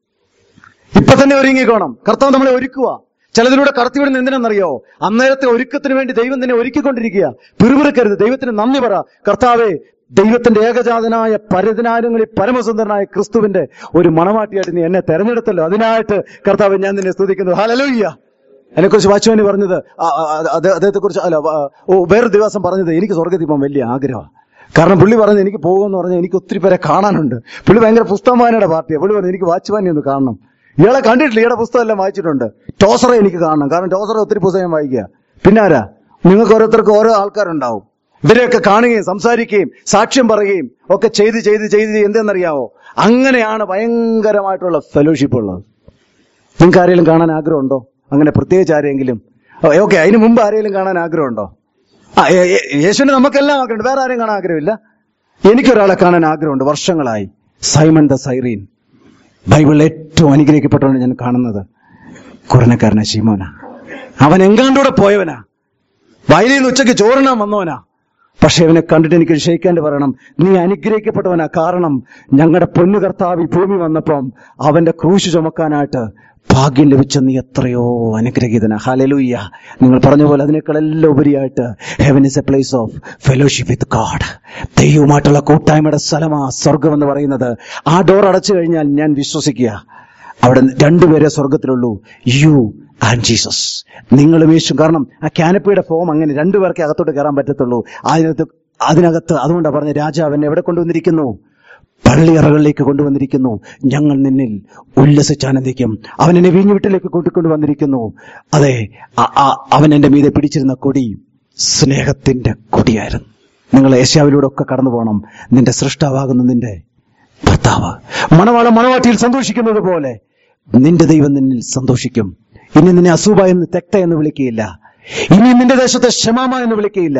ഇപ്പൊ തന്നെ ഒരുങ്ങിക്കോണം കർത്താവ് നമ്മളെ ഒരുക്കുക ചിലതിലൂടെ കടത്തിവിടുന്ന എന്തിനെന്നറിയോ അന്നേരത്തെ ഒരുക്കത്തിന് വേണ്ടി ദൈവം തന്നെ ഒരുക്കിക്കൊണ്ടിരിക്കുക പിറുപിറുക്കരുത് ദൈവത്തിന് നന്ദി പറ കർത്താവെ ദൈവത്തിന്റെ ഏകജാതനായ പരതിനാരങ്ങളിൽ പരമസുന്ദരനായ ക്രിസ്തുവിന്റെ ഒരു മണവാട്ടിയായിട്ട് നീ എന്നെ തെരഞ്ഞെടുത്തല്ലോ അതിനായിട്ട് കർത്താവ് ഞാൻ നിന്നെ സ്തുതിക്കുന്നു ഹാലലൂയ്യ അതിനെക്കുറിച്ച് വാച്ചുവാനി പറഞ്ഞത് അദ്ദേഹത്തെ കുറിച്ച് അല്ല ആ, ഓ വേറൊരു ദിവസം പറഞ്ഞത് എനിക്ക് സ്വർഗത്തിൽ പോകാൻ വലിയ ആഗ്രഹമാണ് കാരണം പുള്ളി പറഞ്ഞു എനിക്ക് പോകുമെന്ന് പറഞ്ഞാൽ എനിക്ക് ഒത്തിരി പേരെ കാണാനുണ്ട് പുള്ളി ഭയങ്കര പുസ്തകവായനയുടെ പാർട്ടിയാണ് പുള്ളി പറഞ്ഞു എനിക്ക് വാച്ചുവാനി ഒന്ന് കാണണം ഇയാളെ കണ്ടിട്ടില്ല ഇയാളുടെ പുസ്തകം എല്ലാം വായിച്ചിട്ടുണ്ട് ടോസറെ എനിക്ക് കാണണം കാരണം ടോസറെ ഒത്തിരി പുസ്തകം വായിക്കുക പിന്നെ ആരാ നിങ്ങൾക്ക് ഓരോരുത്തർക്ക് ഓരോ ആൾക്കാരുണ്ടാവും ഇവരെയൊക്കെ കാണുകയും സംസാരിക്കുകയും സാക്ഷ്യം പറയുകയും ഒക്കെ ചെയ്ത് ചെയ്ത് ചെയ്ത് എന്തെന്നറിയാവോ അങ്ങനെയാണ് ഭയങ്കരമായിട്ടുള്ള ഫെലോഷിപ്പ് ഉള്ളത് നിങ്ങൾക്ക് ആരെങ്കിലും കാണാൻ ആഗ്രഹമുണ്ടോ അങ്ങനെ പ്രത്യേകിച്ച് ആരെങ്കിലും ഓക്കെ അതിന് മുമ്പ് ആരെങ്കിലും കാണാൻ ആഗ്രഹമുണ്ടോ ആ യേ- യേ- യേശുവിനെ നമുക്കെല്ലാം ആഗ്രഹമുണ്ട് വേറെ ആരെയും കാണാൻ ആഗ്രഹമില്ല എനിക്കൊരാളെ കാണാൻ ആഗ്രഹമുണ്ട് വർഷങ്ങളായി സൈമൺ ദ സൈറീൻ ബൈബിളിൽ ഏറ്റവും അനുഗ്രഹിക്കപ്പെട്ടവനാണ് ഞാൻ കാണുന്നത് കുറനക്കാരനാ ശീമോന അവൻ എങ്കാണ്ടൂടെ പോയവനാ വയലിൽ നിന്ന് ഉച്ചയ്ക്ക് ചോറിനാൻ വന്നവനാ പക്ഷെ അവനെ കണ്ടിട്ട് എനിക്ക് ക്ഷയിക്കാണ്ട് പറയണം നീ അനുഗ്രഹിക്കപ്പെട്ടവനാ കാരണം ഞങ്ങളുടെ പൊന്നു കർത്താവ് ഈ ഭൂമി വന്നപ്പം അവന്റെ ക്രൂശ് ചുമക്കാനായിട്ട് ഭാഗ്യം ലഭിച്ച നീ എത്രയോ അനുഗ്രഹീതന ഹാലലൂയ്യ നിങ്ങൾ പറഞ്ഞ പോലെ അതിനേക്കാളെല്ലാം ഉപരിയായിട്ട് heaven is a place of fellowship with God ദൈവവുമായിട്ടുള്ള കൂട്ടായ്മയുടെ സ്ഥലമാ സ്വർഗം എന്ന് പറയുന്നത് ആ ഡോർ അടച്ചു കഴിഞ്ഞാൽ ഞാൻ വിശ്വസിക്കുക അവിടെ രണ്ടുപേരെ സ്വർഗത്തിലുള്ളൂ യു ആൻഡ് ജീസസ് നിങ്ങളും യേശു കാരണം ആ കാനപ്പിയുടെ ഫോം അങ്ങനെ രണ്ടുപേർക്കേ അകത്തോട്ട് കയറാൻ പറ്റത്തുള്ളൂ അതിനകത്ത് അതിനകത്ത് അതുകൊണ്ടാണ് പറഞ്ഞ രാജാവ് എന്നെ എവിടെ കൊണ്ടുവന്നിരിക്കുന്നു പള്ളിയറകളിലേക്ക് കൊണ്ടുവന്നിരിക്കുന്നു ഞങ്ങൾ നിന്നിൽ ഉല്ലസിച്ചാനന്ദിക്കും അവൻ എന്നെ വീഞ്ഞുവിട്ടിലേക്ക് കൂട്ടിക്കൊണ്ടു വന്നിരിക്കുന്നു അതെ ആ- ആ- അവൻ എന്റെ മീതെ പിടിച്ചിരുന്ന കൊടി സ്നേഹത്തിന്റെ കൊടിയായിരുന്നു നിങ്ങൾ ഏഷ്യാവിലൂടെ ഒക്കെ കടന്നു പോകണം നിന്റെ സൃഷ്ടാവാകുന്ന നിന്റെ ഭർത്താവ് മണവാള മണവാട്ടിയിൽ സന്തോഷിക്കുന്നത് പോലെ നിന്റെ ദൈവം നിന്നിൽ സന്തോഷിക്കും ഇനി നിന്നെ അസൂബ എന്ന് തെക്ത എന്ന് വിളിക്കുകയില്ല ഇനി നിന്റെ ദേശത്തെ ക്ഷമാമ എന്ന് വിളിക്കുകയില്ല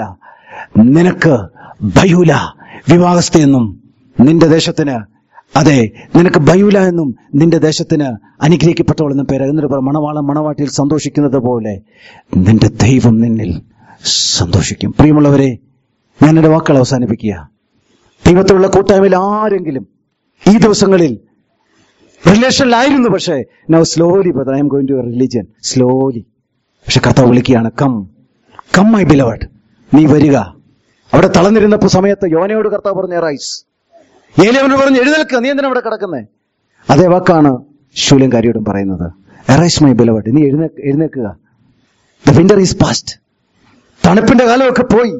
നിനക്ക് ബയൂല വിവാഹസ്ഥയെന്നും നിന്റെ ദേശത്തിന് അതെ നിനക്ക് ബയൂല എന്നും നിന്റെ ദേശത്തിന് അനുഗ്രഹിക്കപ്പെട്ടവൾ എന്നും പേര് എന്നിട്ട് പറ മണവാള മണവാട്ടിയിൽ സന്തോഷിക്കുന്നത് പോലെ നിന്റെ ദൈവം നിന്നിൽ സന്തോഷിക്കും പ്രിയമുള്ളവരെ ഞാൻ എന്റെ വാക്കുകൾ അവസാനിപ്പിക്കുക ദൈവത്തിലുള്ള കൂട്ടായ്മയിൽ ആരെങ്കിലും ഈ ദിവസങ്ങളിൽ റിലേഷനിലായിരുന്നു പക്ഷേ now slowly brother I am going to religion slowly പക്ഷെ കർത്താവ് വിളിക്കുകയാണ് കം കം മൈ ബിലവഡ് നീ വരിക അവിടെ തളർന്നിരുന്നപ്പോ സമയത്ത് യോനയോട് കർത്താവ് പറഞ്ഞ റൈസ് ഏലിയവനോട് പറഞ്ഞു എഴുന്നേൽക്കുക നീ എന്തിനാ അവിടെ കിടക്കുന്നേ അതേ വാക്കാണ് ശൂലങ്കാരിയോടും പറയുന്നത് എറൈസ് മൈ ബിലവഡ് നീ എഴുന്നേ എഴുന്നേൽക്കുക ദ വിന്റർ ഈസ് പാസ്റ്റ് തണുപ്പിന്റെ കാലമൊക്കെ പോയി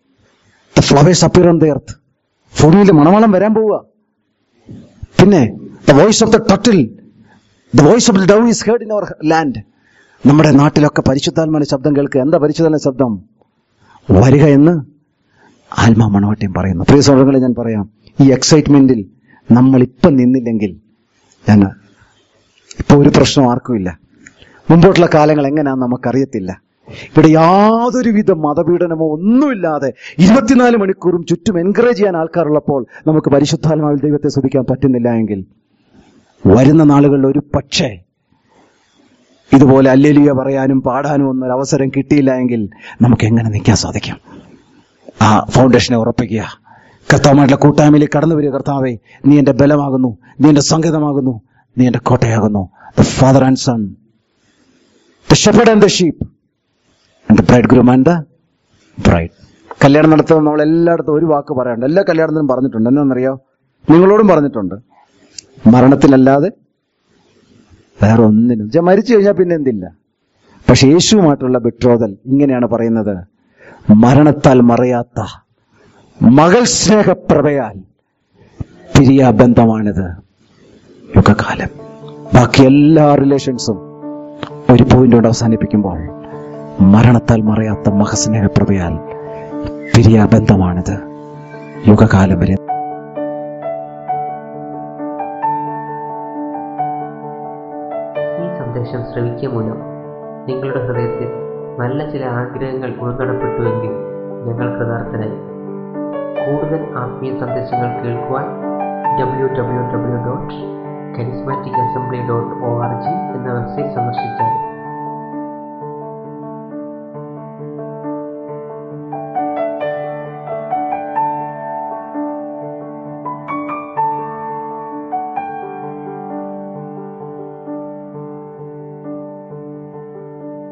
the flowers appear on the earth ഭൂമിയിൽ മണമളം വരാൻ പോവുക പിന്നെ the voice of the turtle the voice of the dove is heard in our land നമ്മുടെ നാട്ടിലൊക്കെ പരിശുദ്ധാത്മാവിന്റെ ശബ്ദം കേൾക്കുക എന്താ പരിശുദ്ധാത്മ ശബ്ദം വരിക എന്ന് ആത്മാ മണവട്ടിയും പറയുന്നു പ്രിയ സഹോദരങ്ങളെ ഞാൻ പറയാം ഈ എക്സൈറ്റ്മെന്റിൽ നമ്മൾ ഇപ്പം നിന്നില്ലെങ്കിൽ ഞാൻ ഇപ്പൊ ഒരു പ്രശ്നം ആർക്കുമില്ല മുമ്പോട്ടുള്ള കാലങ്ങൾ എങ്ങനെയാണെന്ന് നമുക്കറിയത്തില്ല ഇവിടെ യാതൊരുവിധ മതപീഡനമോ ഒന്നുമില്ലാതെ ഇരുപത്തിനാല് മണിക്കൂറും ചുറ്റും എൻകറേജ് ചെയ്യാൻ ആൾക്കാരുള്ളപ്പോൾ നമുക്ക് പരിശുദ്ധാത്മാവിൽ ദൈവത്തെ സ്തുതിക്കാൻ പറ്റുന്നില്ല എങ്കിൽ വരുന്ന നാളുകളിൽ ഒരു പക്ഷേ ഇതുപോലെ അല്ലെലിയ പറയാനും പാടാനും ഒന്നും ഒരു അവസരം കിട്ടിയില്ല എങ്കിൽ നമുക്ക് എങ്ങനെ നിൽക്കാൻ സാധിക്കും ആ ഫൗണ്ടേഷനെ ഉറപ്പിക്കുക കർത്താവുമായിട്ടുള്ള കൂട്ടായ്മയിലേക്ക് കടന്നു വരിക കർത്താവെ നീ എന്റെ ബലമാകുന്നു നീ എന്റെ സംഗീതമാകുന്നു നീ എന്റെ കോട്ടയാകുന്നു the father and son the shepherd and the sheep and the bride groom and the bride കല്യാണം നടത്തുമ്പോൾ നമ്മൾ എല്ലായിടത്തും ഒരു വാക്ക് പറയാറുണ്ട് എല്ലാ കല്യാണത്തിനും പറഞ്ഞിട്ടുണ്ട് എന്താണെന്നറിയോ നിങ്ങളോടും പറഞ്ഞിട്ടുണ്ട് മരണത്തിലല്ലാതെ വേറെ ഒന്നിനും ചെ- മരിച്ചു കഴിഞ്ഞാൽ പിന്നെ എന്തില്ല പക്ഷെ യേശുവുമായിട്ടുള്ള ബിട്രോതൽ ഇങ്ങനെയാണ് പറയുന്നത് മരണത്താൽ മറയാത്ത മകൾ സ്നേഹപ്രഭയാൽ പിരിയ ബന്ധമാണിത് യുഗകാലം ബാക്കി എല്ലാ റിലേഷൻസും ഒരു പോയിന്റോട് അവസാനിപ്പിക്കുമ്പോൾ മരണത്താൽ മറയാത്ത മഹസ്നേഹപ്രഭയാൽ പിരിയ ബന്ധമാണിത് യുഗകാലം വരെ ഈ സന്ദേശം ശ്രവിക്കുക മൂലം നിങ്ങളുടെ ഹൃദയത്തിൽ നല്ല ചില ആഗ്രഹങ്ങൾ ഉൾക്കടപ്പെട്ടുവെങ്കിൽ ഞങ്ങൾ കൃതാർത്ഥരായി കൂടുതൽ ആത്മീയ സന്ദേശങ്ങൾ കേൾക്കുവാൻ W W W dot charismatic assembly dot O R G എന്ന വെബ്സൈറ്റ് സന്ദർശിച്ചാൽ